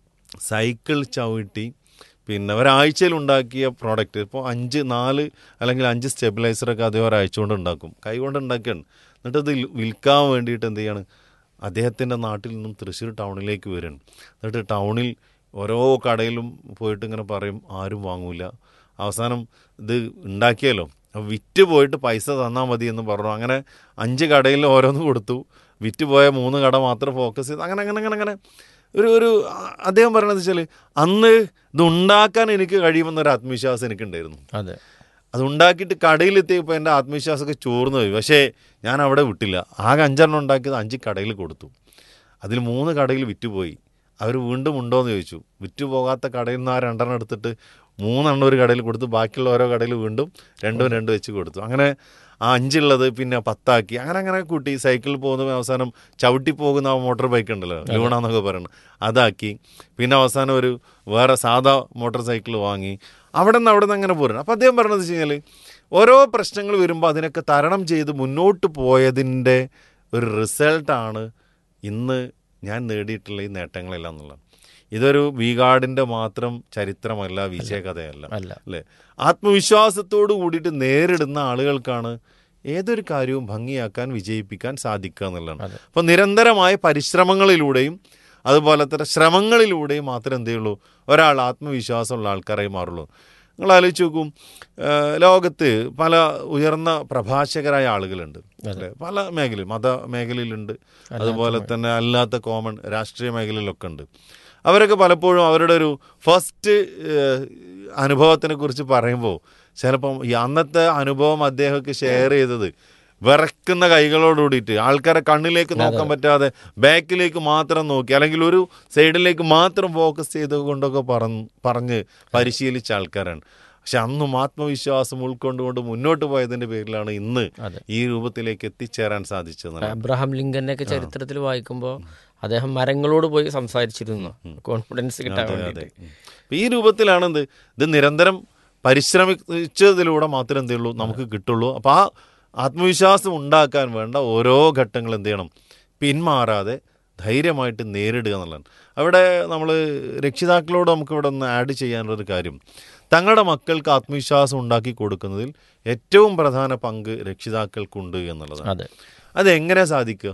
സൈക്കിൾ ചവിട്ടി പിന്നെ ഒരാഴ്ചയിൽ ഉണ്ടാക്കിയ പ്രോഡക്റ്റ് ഇപ്പോൾ അഞ്ച് നാല് അല്ലെങ്കിൽ അഞ്ച് സ്റ്റെബിലൈസറൊക്കെ അദ്ദേഹം ഒരാഴ്ച കൊണ്ട് ഉണ്ടാക്കും കൈ കൊണ്ട് ഉണ്ടാക്കുകയാണ് എന്നിട്ട് അത് വിൽക്കാൻ വേണ്ടിയിട്ട് എന്ത് ചെയ്യാണ് അദ്ദേഹത്തിൻ്റെ നാട്ടിൽ നിന്നും തൃശ്ശൂർ ടൗണിലേക്ക് വരികയാണ് എന്നിട്ട് ടൗണിൽ ഓരോ കടയിലും പോയിട്ട് ഇങ്ങനെ പറയും ആരും വാങ്ങൂല അവസാനം ഇത് ഉണ്ടാക്കിയല്ലോ അപ്പോൾ വിറ്റ് പോയിട്ട് പൈസ തന്നാൽ മതി എന്ന് പറഞ്ഞു അങ്ങനെ അഞ്ച് കടയിൽ ഓരോന്ന് കൊടുത്തു വിറ്റ് പോയ മൂന്ന് കട മാത്രം ഫോക്കസ് ചെയ്ത് അങ്ങനെ അങ്ങനെ അങ്ങനെ അങ്ങനെ ഒരു ഒരു ആ- അദ്ദേഹം പറയണത് വെച്ചാൽ അന്ന് ഇത് ഉണ്ടാക്കാൻ എനിക്ക് കഴിയുമെന്നൊരു ആത്മവിശ്വാസം എനിക്കുണ്ടായിരുന്നു അതെ അത് ഉണ്ടാക്കിയിട്ട് കടയിലെത്തിയപ്പോൾ എൻ്റെ ആത്മവിശ്വാസമൊക്കെ ചോർന്നു പോയി പക്ഷേ ഞാൻ അവിടെ വിട്ടില്ല ആകെ അഞ്ചെണ്ണം ഉണ്ടാക്കിയത് അഞ്ച് കടയിൽ കൊടുത്തു അതിൽ മൂന്ന് കടയിൽ വിറ്റുപോയി അവർ വീണ്ടും ഉണ്ടോയെന്ന് ചോദിച്ചു വിറ്റു പോകാത്ത കടയിൽ നിന്ന് ആ രണ്ടെണ്ണം എടുത്തിട്ട് മൂന്നെണ്ണം ഒരു കടയിൽ കൊടുത്തു ബാക്കിയുള്ള ഓരോ കടയിൽ വീണ്ടും രണ്ടും രണ്ടും വെച്ച് കൊടുത്തു അങ്ങനെ ആ അഞ്ചുള്ളത് പിന്നെ പത്താക്കി അങ്ങനെ അങ്ങനെ കൂട്ടി സൈക്കിളിൽ പോകുന്ന അവസാനം ചവിട്ടി പോകുന്ന ആ മോട്ടോർ ബൈക്ക് ഉണ്ടല്ലോ ലൂണ എന്നൊക്കെ പറയുന്നത് അതാക്കി പിന്നെ അവസാനം ഒരു വേറെ സാധാ മോട്ടോർ സൈക്കിൾ വാങ്ങി അവിടെ നിന്ന് അവിടെ നിന്ന് അങ്ങനെ പോരുന്നു അപ്പോൾ അദ്ദേഹം പറഞ്ഞത് വെച്ച് കഴിഞ്ഞാൽ ഓരോ പ്രശ്നങ്ങൾ വരുമ്പോൾ അതിനൊക്കെ തരണം ചെയ്ത് മുന്നോട്ട് പോയതിൻ്റെ ഒരു റിസൾട്ടാണ് ഇന്ന് ഞാൻ നേടിയിട്ടുള്ള ഈ നേട്ടങ്ങളെല്ലാം എന്നുള്ളത് ഇതൊരു വീഗാർഡിൻ്റെ മാത്രം ചരിത്രമല്ല വിജയകഥയല്ല അല്ല. അല്ലേ ആത്മവിശ്വാസത്തോട് കൂടിയിട്ട് നേരിടുന്ന ആളുകൾക്കാണ് ഏതൊരു കാര്യവും ഭംഗിയാക്കാൻ വിജയിപ്പിക്കാൻ സാധിക്കുക എന്നുള്ളതാണ് അപ്പോൾ നിരന്തരമായ പരിശ്രമങ്ങളിലൂടെയും അതുപോലെ തന്നെ ശ്രമങ്ങളിലൂടെയും മാത്രമേ എന്ത് ചെയ്യുള്ളൂ ഒരാൾ ആത്മവിശ്വാസമുള്ള ആൾക്കാരായി മാറുള്ളൂ നിങ്ങൾ ആലോചിച്ച് നോക്കും ആ, ലോകത്ത് പല ഉയർന്ന പ്രഭാഷകരായ ആളുകളുണ്ട് അല്ലേ പല മേഖലയിൽ മത മേഖലയിലുണ്ട് അതുപോലെ തന്നെ അല്ലാത്ത കോമൺ രാഷ്ട്രീയ മേഖലയിലൊക്കെ ഉണ്ട് അവരൊക്കെ പലപ്പോഴും അവരുടെ ഒരു ഫസ്റ്റ് അനുഭവത്തിനെ കുറിച്ച് പറയുമ്പോൾ ചിലപ്പം ഈ അന്നത്തെ അനുഭവം അദ്ദേഹമൊക്കെ ഷെയർ ചെയ്തത് വിറക്കുന്ന കൈകളോട് കൂടിയിട്ട് ആൾക്കാരെ കണ്ണിലേക്ക് നോക്കാൻ പറ്റാതെ ബാക്കിലേക്ക് മാത്രം നോക്കി അല്ലെങ്കിൽ ഒരു സൈഡിലേക്ക് മാത്രം ഫോക്കസ് ചെയ്തുകൊണ്ടൊക്കെ പറഞ്ഞ് പറഞ്ഞ് പരിശീലിച്ച ആൾക്കാരാണ് പക്ഷെ അന്നും ആത്മവിശ്വാസം ഉൾക്കൊണ്ടുകൊണ്ട് മുന്നോട്ട് പോയതിന്റെ പേരിലാണ് ഇന്ന് ഈ രൂപത്തിലേക്ക് എത്തിച്ചേരാൻ സാധിച്ചത് അബ്രഹാം ലിങ്കന്റെ ഒക്കെ ചരിത്രത്തിൽ വായിക്കുമ്പോൾ അദ്ദേഹം മരങ്ങളോട് പോയി സംസാരിച്ചിരുന്നു കോൺഫിഡൻസ് കിട്ടാൻ അതെ, വേണ്ടിയിട്ട് അതെ. അപ്പൊ ഈ രൂപത്തിലാണ് എന്ത് ഇത് നിരന്തരം പരിശ്രമിച്ചതിലൂടെ മാത്രമേ എന്ത് ചെയ്യുള്ളൂ നമുക്ക് കിട്ടുള്ളൂ അപ്പോൾ ആ ആത്മവിശ്വാസം ഉണ്ടാക്കാൻ വേണ്ട ഓരോ ഘട്ടങ്ങൾ എന്ത് ചെയ്യണം പിന്മാറാതെ ധൈര്യമായിട്ട് നേരിടുക എന്നുള്ളതാണ് അവിടെ നമ്മൾ രക്ഷിതാക്കളോട് നമുക്ക് ഇവിടെ ഒന്ന് ആഡ് ചെയ്യാനുള്ളൊരു കാര്യം തങ്ങളുടെ മക്കൾക്ക് ആത്മവിശ്വാസം ഉണ്ടാക്കി കൊടുക്കുന്നതിൽ ഏറ്റവും പ്രധാന പങ്ക് രക്ഷിതാക്കൾക്കുണ്ട് എന്നുള്ളതാണ് അതെ. അതെങ്ങനെ സാധിക്കുക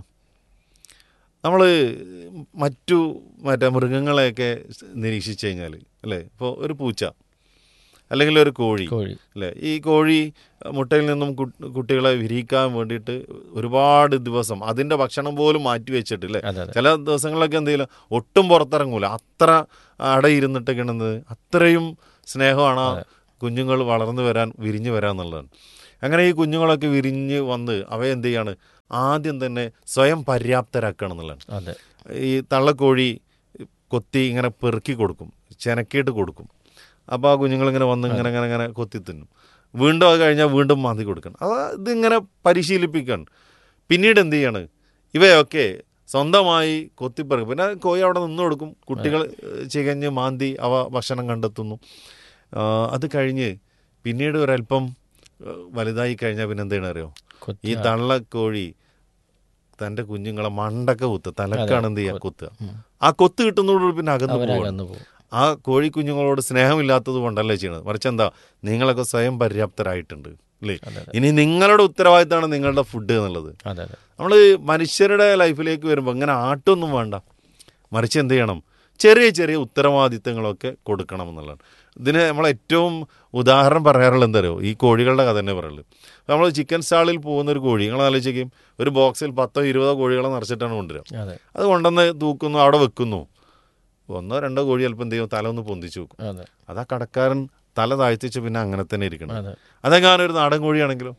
നമ്മൾ മറ്റു മറ്റേ മൃഗങ്ങളെയൊക്കെ നിരീക്ഷിച്ചു കഴിഞ്ഞാൽ അല്ലേ ഇപ്പോൾ ഒരു പൂച്ച അല്ലെങ്കിൽ ഒരു കോഴി കോഴി. അല്ലേ ഈ കോഴി മുട്ടയിൽ നിന്നും കു- കുട്ടികളെ വിരിയിക്കാൻ വേണ്ടിയിട്ട് ഒരുപാട് ദിവസം അതിൻ്റെ ഭക്ഷണം പോലും മാറ്റി വെച്ചിട്ട് അല്ലേ അതെ, അതെ. ചില ദിവസങ്ങളിലൊക്കെ എന്ത് ചെയ്യില്ല ഒട്ടും പുറത്തിറങ്ങൂല അത്ര അടയിരുന്നിട്ട് കിടന്നത് അത്രയും സ്നേഹമാണ് ആ കുഞ്ഞുങ്ങൾ വളർന്നു വരാൻ വിരിഞ്ഞു വരാൻ എന്നുള്ളതാണ് അങ്ങനെ ഈ കുഞ്ഞുങ്ങളൊക്കെ വിരിഞ്ഞ് വന്ന് അവയെ എന്ത് ചെയ്യാണ് ആദ്യം തന്നെ സ്വയം പര്യാപ്തരാക്കണം എന്നുള്ളതാണ് അതെ ഈ തള്ളക്കോഴി കൊത്തി ഇങ്ങനെ പെറുക്കി കൊടുക്കും ചെനക്കിയിട്ട് കൊടുക്കും അപ്പോൾ ആ കുഞ്ഞുങ്ങളിങ്ങനെ വന്ന് ഇങ്ങനെ ഇങ്ങനെ ഇങ്ങനെ കൊത്തി തിന്നും വീണ്ടും അത് കഴിഞ്ഞാൽ വീണ്ടും മാന്തി കൊടുക്കണം അത് ഇതിങ്ങനെ പരിശീലിപ്പിക്കണം പിന്നീട് എന്ത് ചെയ്യാണ് ഇവയൊക്കെ സ്വന്തമായി കൊത്തിപ്പറക്കും പിന്നെ കോഴി അവിടെ നിന്ന് കൊടുക്കും കുട്ടികൾ ഏഹ്, ചികഞ്ഞ് മാന്തി അവ ഭക്ഷണം കണ്ടെത്തുന്നു ആ, അത് കഴിഞ്ഞ് പിന്നീട് ഒരല്പം ഏഹ്, വലുതായി കഴിഞ്ഞാൽ പിന്നെ എന്താണ് അറിയോ കൊത്തി ഈ തള്ളക്കോഴി തൻ്റെ കുഞ്ഞുങ്ങളെ മണ്ടൊക്കെ കുത്തുക തലക്കാണ് എന്ത് ചെയ്യുക കുത്തുക ആ കൊത്ത് കിട്ടുന്നതോടുകൂടി പിന്നെ അകന്നു അവരകന്നു പോകും പോകും. ആ കോഴി കുഞ്ഞുങ്ങളോട് സ്നേഹമില്ലാത്തത് കൊണ്ടല്ലേ ചെയ്യണത് മറിച്ച് എന്താ നിങ്ങളൊക്കെ സ്വയം പര്യാപ്തരായിട്ടുണ്ട് അല്ലേ ഇനി നിങ്ങളുടെ ഉത്തരവാദിത്തമാണ് നിങ്ങളുടെ ഫുഡ് എന്നുള്ളത് അതെ അതെ നമ്മൾ മനുഷ്യരുടെ ലൈഫിലേക്ക് വരുമ്പോൾ ഇങ്ങനെ ആട്ടൊന്നും വേണ്ട മറിച്ച് എന്ത് ചെയ്യണം ചെറിയ ചെറിയ ഉത്തരവാദിത്തങ്ങളൊക്കെ കൊടുക്കണം എന്നുള്ളതാണ് ഇതിന് നമ്മൾ ഏറ്റവും ഉദാഹരണം പറയാറുള്ളത് എന്താ അറിയോ ഈ കോഴികളുടെ കഥ തന്നെ പറയുള്ളൂ നമ്മൾ ചിക്കൻ സ്റ്റാളിൽ പോകുന്ന ഒരു കോഴി നിങ്ങൾ ആലോചിക്കും ഒരു ബോക്സിൽ പത്തോ ഇരുപതോ കോഴികളെ നിറച്ചിട്ടാണ് കൊണ്ടുവരിക അതെ അത് കൊണ്ടുവന്ന് തൂക്കുന്നു അവിടെ വെക്കുന്നു ഒന്നോ രണ്ടോ കോഴി ചിലപ്പോൾ എന്ത് ചെയ്യും തല ഒന്ന് പൊന്തിച്ചു വെക്കും അതെ അതാ കടക്കാരൻ തല താഴ്ത്തിച്ച് പിന്നെ അങ്ങനെ തന്നെ ഇരിക്കണം അതെ. അതെങ്ങാനും ഒരു നാടൻ കോഴിയാണെങ്കിലോ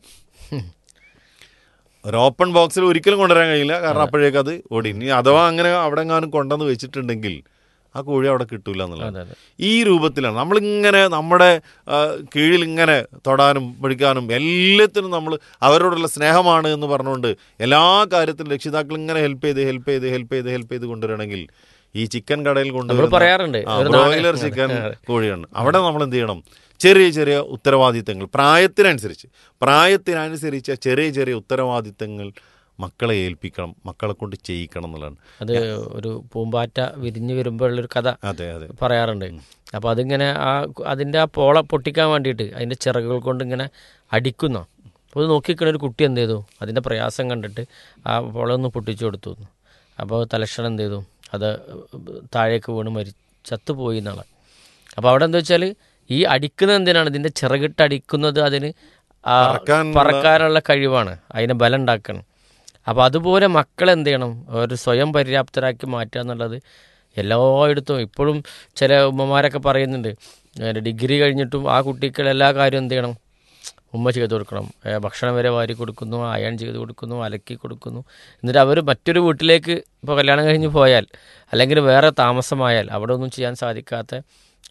ഒരു ഓപ്പൺ ബോക്സിൽ ഒരിക്കലും കൊണ്ടുവരാൻ കഴിയില്ല കാരണം അപ്പോഴേക്ക് അത് ഓടി ഇനി അഥവാ അങ്ങനെ അവിടെ എങ്ങാനും കൊണ്ടുവന്ന് വെച്ചിട്ടുണ്ടെങ്കിൽ ആ കോഴി അവിടെ കിട്ടൂല അതെ, എന്നുള്ളത് അതെ. ഈ രൂപത്തിലാണ് നമ്മളിങ്ങനെ നമ്മുടെ ആ, കീഴിൽ ഇങ്ങനെ തൊടാനും പിടിക്കാനും എല്ലാത്തിനും നമ്മൾ അവരോടുള്ള സ്നേഹമാണ് എന്ന് പറഞ്ഞുകൊണ്ട് എല്ലാ കാര്യത്തിലും രക്ഷിതാക്കൾ ഇങ്ങനെ ഹെൽപ്പ് ചെയ്ത് ഹെൽപ്പ് ചെയ്ത് ഹെൽപ്പ് ചെയ്ത് ഹെൽപ്പ് ചെയ്ത് കൊണ്ടുവരണമെങ്കിൽ ഈ ചിക്കൻ കടയിൽ പറയാറുണ്ട്, ഒരു ബ്രോയിലർ നാടൻ- ചിക്കൻ അതെ. കോഴിയാണ് അവിടെ നമ്മൾ എന്ത് ചെയ്യണം ചെറിയ ചെറിയ ഉത്തരവാദിത്തങ്ങൾ പ്രായത്തിനനുസരിച്ച് പ്രായത്തിനനുസരിച്ച ചെറിയ ചെറിയ ഉത്തരവാദിത്തങ്ങൾ മക്കളെ ഏൽപ്പിക്കണം മക്കളെ കൊണ്ട് ചെയ്യിക്കണം എന്നുള്ളതാണ് അത് ഒരു പൂമ്പാറ്റ വിരിഞ്ഞു വരുമ്പോഴുള്ളൊരു കഥ അതെ അതെ പറയാറുണ്ട് അപ്പോൾ അതിങ്ങനെ ആ അതിൻ്റെ ആ പോള പൊട്ടിക്കാൻ വേണ്ടിയിട്ട് അതിൻ്റെ ചിറകുകൾ കൊണ്ട് ഇങ്ങനെ അടിക്കുന്നു അപ്പോൾ അത് നോക്കിക്കണ ഒരു കുട്ടി എന്ത് ചെയ്തു അതിൻ്റെ പ്രയാസം കണ്ടിട്ട് ആ പോള ഒന്ന് പൊട്ടിച്ചു കൊടുത്തു അപ്പോൾ തലക്ഷണം എന്ത് ചെയ്തു അത് താഴേക്ക് വീണ് മരി ചത്തുപോയി എന്നാണ് അപ്പോൾ അവിടെ എന്താ വെച്ചാൽ ഈ അടിക്കുന്നത് എന്തിനാണ് ഇതിൻ്റെ ചിറകിട്ട് അടിക്കുന്നത് അതിന് ആ പറക്കാനുള്ള- പറക്കാനുള്ള കഴിവാണ് അതിനെ ബലം ഉണ്ടാക്കണം അപ്പോൾ അതുപോലെ മക്കളെ എന്ത് ചെയ്യണം ഒരു സ്വയം പര്യാപ്തരാക്കി മാറ്റുക എന്നുള്ളത് എല്ലായിടത്തും ഇപ്പോഴും ചില ഉമ്മമാരൊക്കെ പറയുന്നുണ്ട് ഏഹ് ഡിഗ്രി കഴിഞ്ഞിട്ടും ആ കുട്ടികൾ എല്ലാ കാര്യവും എന്ത് ചെയ്യണം ഉമ്മ ചെയ്ത് കൊടുക്കണം ഏഹ് ഭക്ഷണം വരെ വാരി കൊടുക്കുന്നു അയൺ ചെയ്ത് കൊടുക്കുന്നു അലക്കി കൊടുക്കുന്നു എന്നിട്ട് അവർ മറ്റൊരു വീട്ടിലേക്ക് ഇപ്പോൾ കല്യാണം കഴിഞ്ഞ് പോയാൽ അല്ലെങ്കിൽ വേറെ താമസമായാൽ അവിടെ ഒന്നും ചെയ്യാൻ സാധിക്കാത്ത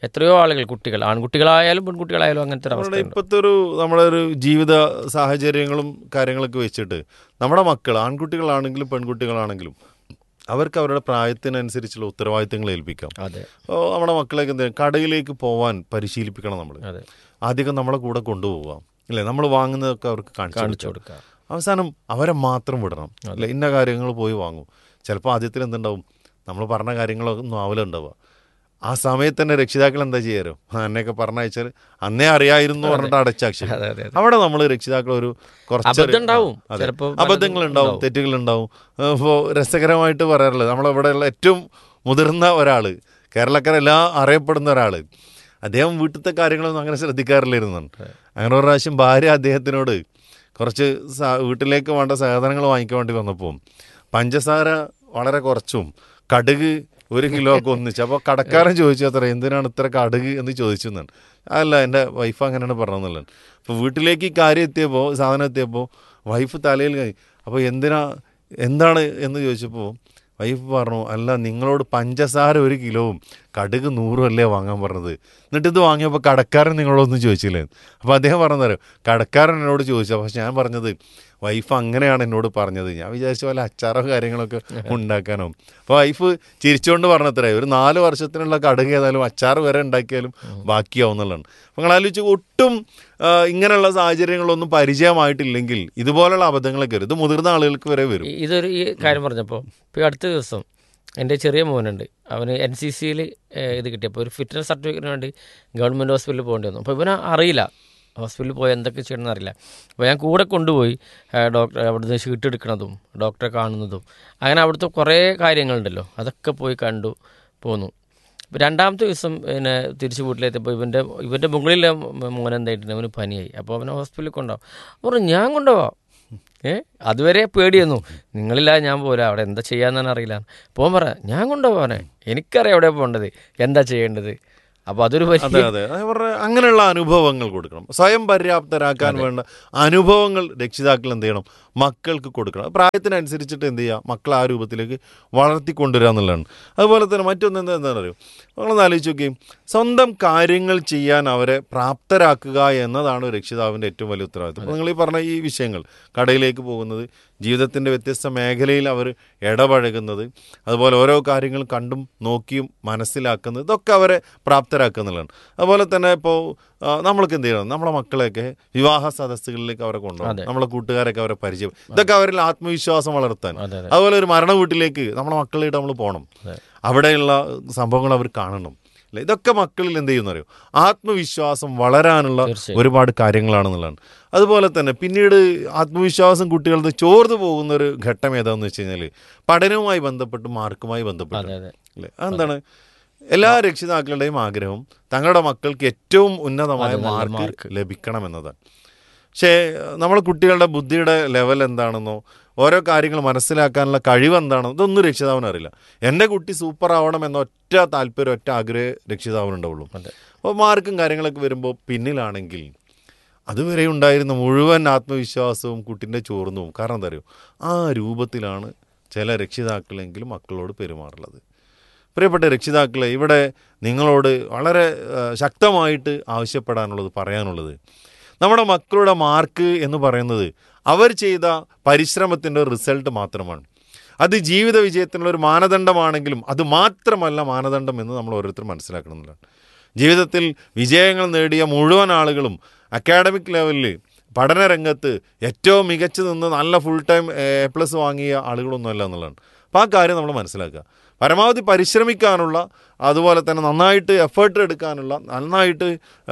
എത്രയോ ആളുകൾ കുട്ടികൾ ആൺകുട്ടികളായാലും പെൺകുട്ടികളായാലും അങ്ങനത്തെ ഒരു നമ്മുടെ അവസ്ഥയുണ്ട് ഇപ്പോഴത്തെ ഒരു നമ്മുടെ ഒരു ജീവിത സാഹചര്യങ്ങളും കാര്യങ്ങളൊക്കെ വെച്ചിട്ട് നമ്മുടെ മക്കൾ ആൺകുട്ടികളാണെങ്കിലും പെൺകുട്ടികളാണെങ്കിലും അവർക്ക് അവരുടെ പ്രായത്തിനനുസരിച്ചുള്ള ഉത്തരവാദിത്തങ്ങൾ ഏൽപ്പിക്കാം അതെ അപ്പോൾ നമ്മുടെ മക്കളെയൊക്കെ എന്ത് ചെയ്യും? കടയിലേക്ക് പോവാൻ പരിശീലിപ്പിക്കണം നമ്മൾ അതെ ആദ്യമൊക്കെ നമ്മളെ കൂടെ കൊണ്ടുപോകാം അല്ലേ നമ്മൾ വാങ്ങുന്നതൊക്കെ അവർക്ക് കാണിച്ചു കാണിച്ചു കൊടുക്കാം കൊടുക്കുക അവസാനം അവരെ മാത്രം വിടണം അല്ലെ ഇന്ന കാര്യങ്ങൾ പോയി വാങ്ങും ചിലപ്പോൾ ആദ്യത്തിൽ എന്തുണ്ടാവും നമ്മൾ പറഞ്ഞ കാര്യങ്ങളൊന്നും ആവില്ല ഉണ്ടാവുക ആ സമയത്ത് തന്നെ രക്ഷിതാക്കൾ എന്താ ചെയ്യാരോ എന്നെയൊക്കെ പറഞ്ഞയച്ചാൽ അന്നേ അറിയായിരുന്നു പറഞ്ഞിട്ട് അടച്ചാക്ഷി അതെ, അതെ, അതെ. അവിടെ നമ്മൾ രക്ഷിതാക്കൾ ഒരു കുറച്ച് അബദ്ധം ഉണ്ടാവും. അതെ. ചിലപ്പോൾ അബദ്ധങ്ങൾ പലതും ഉണ്ടാവും ഉണ്ടാവും. തെറ്റുകൾ ഉണ്ടാവും അപ്പോൾ രസകരമായിട്ട് പറയാറുള്ളത് നമ്മളിവിടെയുള്ള ഏറ്റവും മുതിർന്ന ഒരാൾ കേരളക്കാരെല്ലാം അറിയപ്പെടുന്ന ഒരാൾ അദ്ദേഹം വീട്ടിലത്തെ കാര്യങ്ങളൊന്നും അങ്ങനെ ശ്രദ്ധിക്കാറില്ലായിരുന്നു അങ്ങനെ ഒരു പ്രാവശ്യം ഭാര്യ അദ്ദേഹത്തിനോട് കുറച്ച് സ- വീട്ടിലേക്ക് വേണ്ട സാധനങ്ങൾ വാങ്ങിക്കാൻ വേണ്ടി വന്നപ്പോൾ പഞ്ചസാര വളരെ കുറച്ചും കടുക് ഒരു കിലോ ഒക്കെ ഒന്നിച്ച് അപ്പോൾ കടക്കാരൻ ചോദിച്ചു അത്ര എന്തിനാണ് ഇത്ര കടുക് എന്ന് ചോദിച്ചു എന്നാണ് അല്ല എൻ്റെ വൈഫ് അങ്ങനെയാണ് പറഞ്ഞതെന്നുള്ളത് അപ്പോൾ വീട്ടിലേക്ക് ഈ കാര്യം എത്തിയപ്പോൾ സാധനം എത്തിയപ്പോൾ വൈഫ് തലയിൽ കൈ അപ്പോൾ എന്തിനാ എന്താണ് എന്ന് ചോദിച്ചപ്പോൾ വൈഫ് പറഞ്ഞു അല്ല നിങ്ങളോട് പഞ്ചസാര ഒരു കിലോവും കടുക് നൂറും അല്ലേ വാങ്ങാൻ പറഞ്ഞത് എന്നിട്ട് ഇത് വാങ്ങിയപ്പോൾ കടക്കാരൻ നിങ്ങളോടൊന്നും ചോദിച്ചില്ലേ അപ്പോൾ അദ്ദേഹം പറഞ്ഞതരോ കടക്കാരൻ എന്നോട് ചോദിച്ചു പക്ഷെ ഞാൻ പറഞ്ഞത് വൈഫ് അങ്ങനെയാണ് എന്നോട് പറഞ്ഞത് ഞാൻ വിചാരിച്ച പോലെ അച്ചാറോ കാര്യങ്ങളൊക്കെ ഉണ്ടാക്കാനോ അപ്പോൾ വൈഫ് ചിരിച്ചുകൊണ്ട് പറഞ്ഞത്രേ ഒരു നാല് വർഷത്തിനുള്ള കടുക് ഏതായാലും അച്ചാർ വരെ ഉണ്ടാക്കിയാലും ബാക്കിയാവും എന്നുള്ളതാണ് അപ്പോൾ നിങ്ങൾ ആലോചിച്ച് ഒട്ടും ആ, ഇങ്ങനെയുള്ള സാഹചര്യങ്ങളൊന്നും പരിചയമായിട്ടില്ലെങ്കിൽ ഇതുപോലുള്ള അബദ്ധങ്ങളൊക്കെ വരും ഇത് മുതിർന്ന ആളുകൾക്ക് വരെ വരും ഈ- ഇതൊരു ഈ കാര്യം പറഞ്ഞപ്പോൾ ഇപ്പോൾ അടുത്ത ദിവസം എൻ്റെ ചെറിയ മോനുണ്ട് അവന് എൻ സി സിയിൽ ഇത് കിട്ടിയപ്പോൾ ഒരു ഫിറ്റ്നസ് സർട്ടിഫിക്കറ്റിന് വേണ്ടി ഗവൺമെൻറ് ഹോസ്പിറ്റലിൽ പോകേണ്ടി വന്നു അപ്പോൾ ഇവന് അറിയില്ല ഹോസ്പിറ്റലിൽ പോയി എന്തൊക്കെ ചെയ്യണമെന്ന് അറിയില്ല അപ്പോൾ ഞാൻ കൂടെ കൊണ്ടുപോയി ഡോക്ടർ അവിടുന്ന് ഷീട്ട് എടുക്കുന്നതും ഡോക്ടറെ കാണുന്നതും അങ്ങനെ അവിടുത്തെ കുറേ കാര്യങ്ങളുണ്ടല്ലോ അതൊക്കെ പോയി കണ്ടു പോന്നു ഇപ്പൊ രണ്ടാമത്തെ ദിവസം പിന്നെ തിരിച്ച് വീട്ടിലെത്തിയപ്പോൾ ഇവൻ്റെ ഇവൻ്റെ മുകളിലെ മോൻ എന്തായിട്ടുണ്ട് അവന് പനിയായി അപ്പോൾ അവനെ ഹോസ്പിറ്റലിൽ കൊണ്ടുപോകാം പറഞ്ഞു ഞാൻ കൊണ്ടുപോവാം ഏ അതുവരെ പേടിയൊന്നു നിങ്ങളില്ലാതെ ഞാൻ പോരാ അവിടെ എന്താ ചെയ്യാന്നാണ് അറിയില്ല പോകാൻ പറ ഞാൻ കൊണ്ടുപോകാനെ എനിക്കറിയാം എവിടെ പോകേണ്ടത് എന്താ ചെയ്യേണ്ടത് അപ്പോൾ അതൊരു അതെ വലിയ അതെ അത് പറഞ്ഞ അങ്ങനെയുള്ള അനുഭവങ്ങൾ കൊടുക്കണം സ്വയം പര്യാപ്തരാക്കാൻ വേണ്ട അനുഭവങ്ങൾ രക്ഷിതാക്കൾ എന്ത് ചെയ്യണം മക്കൾക്ക് കൊടുക്കണം അത് പ്രായത്തിനനുസരിച്ചിട്ട് എന്ത് ചെയ്യുക മക്കൾ ആ രൂപത്തിലേക്ക് വളർത്തിക്കൊണ്ടുവരിക എന്നുള്ളതാണ് അതുപോലെ തന്നെ മറ്റൊന്ന് എന്താ എന്താ അറിയോ നിങ്ങളൊന്ന് ആലോചിച്ച് നോക്കുകയും സ്വന്തം കാര്യങ്ങൾ ചെയ്യാൻ അവരെ പ്രാപ്തരാക്കുക എന്നതാണ് ഒരു രക്ഷിതാവിൻ്റെ ഏറ്റവും വലിയ ഉത്തരവാദിത്വം അപ്പോൾ നിങ്ങൾ ഈ പറഞ്ഞ ഈ വിഷയങ്ങൾ കടയിലേക്ക് പോകുന്നത് ജീവിതത്തിൻ്റെ വ്യത്യസ്ത മേഖലയിൽ അവർ ഇടപഴകുന്നത് അതുപോലെ ഓരോ കാര്യങ്ങൾ കണ്ടും നോക്കിയും മനസ്സിലാക്കുന്നത് ഇതൊക്കെ അവരെ പ്രാപ്തരാക്കുക എന്നുള്ളതാണ് അതുപോലെ തന്നെ ഇപ്പോൾ നമ്മൾക്ക് എന്ത് ചെയ്യണം നമ്മുടെ മക്കളെയൊക്കെ വിവാഹ സദസ്സുകളിലേക്ക് അവരെ കൊണ്ടുപോകണം അതെ. നമ്മളെ കൂട്ടുകാരൊക്കെ അവരെ പരിചയം ഇതൊക്കെ അവരിൽ ആത്മവിശ്വാസം വളർത്താൻ അതെ, അതെ. അതുപോലെ ഒരു മരണ വീട്ടിലേക്ക് നമ്മളെ മക്കളായിട്ട് നമ്മൾ പോകണം അതെ. അവിടെയുള്ള സംഭവങ്ങൾ അവർ കാണണം അല്ലേ ഇതൊക്കെ മക്കളിൽ എന്ത് ചെയ്യുന്നറിയോ ആത്മവിശ്വാസം വളരാനുള്ള തീർച്ചയായും. ഒരുപാട് കാര്യങ്ങളാണെന്നുള്ളതാണ് അതുപോലെ തന്നെ പിന്നീട് ആത്മവിശ്വാസം കുട്ടികളുടെ ചോർന്നു പോകുന്ന ഒരു ഘട്ടം ഏതാണെന്ന് വെച്ച് കഴിഞ്ഞാൽ പഠനവുമായി ബന്ധപ്പെട്ട് മാർക്കുമായി ബന്ധപ്പെട്ട് അതെ, അതെ. അല്ലേ അതെന്താണ് എല്ലാ രക്ഷിതാക്കളുടെയും ആഗ്രഹം തങ്ങളുടെ മക്കൾക്ക് ഏറ്റവും ഉന്നതമായ അതെ, നല്ല മാർക്ക് മാർക്ക്. ലഭിക്കണം എന്നതാണ് പക്ഷേ നമ്മൾ കുട്ടികളുടെ ബുദ്ധിയുടെ ലെവൽ എന്താണെന്നോ ഓരോ കാര്യങ്ങൾ മനസ്സിലാക്കാനുള്ള കഴിവ് എന്താണെന്നോ ഇതൊന്നും രക്ഷിതാവിന് അറിയില്ല എൻ്റെ കുട്ടി സൂപ്പർ ആവണം എന്ന ഒറ്റ താല്പര്യം ഒറ്റ ആഗ്രഹം രക്ഷിതാവിനുണ്ടാവുള്ളൂ അതെ. അപ്പോൾ മാർക്കും കാര്യങ്ങളൊക്കെ വരുമ്പോൾ പിന്നിലാണെങ്കിൽ അതുവരെ ഉണ്ടായിരുന്ന മുഴുവൻ ആത്മവിശ്വാസവും കുട്ടിൻ്റെ ചോർന്നു പോകും കാരണം എന്താ അറിയോ ആ രൂപത്തിലാണ് ചില രക്ഷിതാക്കളെങ്കിലും മക്കളോട് പെരുമാറുള്ളത് പ്രിയപ്പെട്ട രക്ഷിതാക്കളെ ഇവിടെ നിങ്ങളോട് വളരെ ആ, ശക്തമായിട്ട് ആവശ്യപ്പെടാനുള്ളത് പറയാനുള്ളത് നമ്മുടെ മക്കളുടെ മാർക്ക് എന്ന് പറയുന്നത് അവർ ചെയ്ത പരിശ്രമത്തിൻ്റെ റിസൾട്ട് മാത്രമാണ് അത് ജീവിത വിജയത്തിനുള്ള ഒരു മാനദണ്ഡമാണെങ്കിലും അത് മാത്രമല്ല മാനദണ്ഡം എന്ന് നമ്മൾ ഓരോരുത്തരും മനസ്സിലാക്കണമെന്നുള്ളതാണ് ജീവിതത്തിൽ വിജയങ്ങൾ നേടിയ മുഴുവൻ ആളുകളും അക്കാഡമിക് ലെവലിൽ പഠനരംഗത്ത് ഏറ്റവും മികച്ചു നിന്ന് നല്ല ഫുൾ ടൈം എ പ്ലസ് വാങ്ങിയ ആളുകളൊന്നുമല്ല എന്നുള്ളതാണ് അപ്പോൾ ആ കാര്യം നമ്മൾ മനസ്സിലാക്കുക പരമാവധി പരിശ്രമിക്കാനുള്ള അതുപോലെ തന്നെ നന്നായിട്ട് എഫേർട്ട് എടുക്കാനുള്ള നന്നായിട്ട്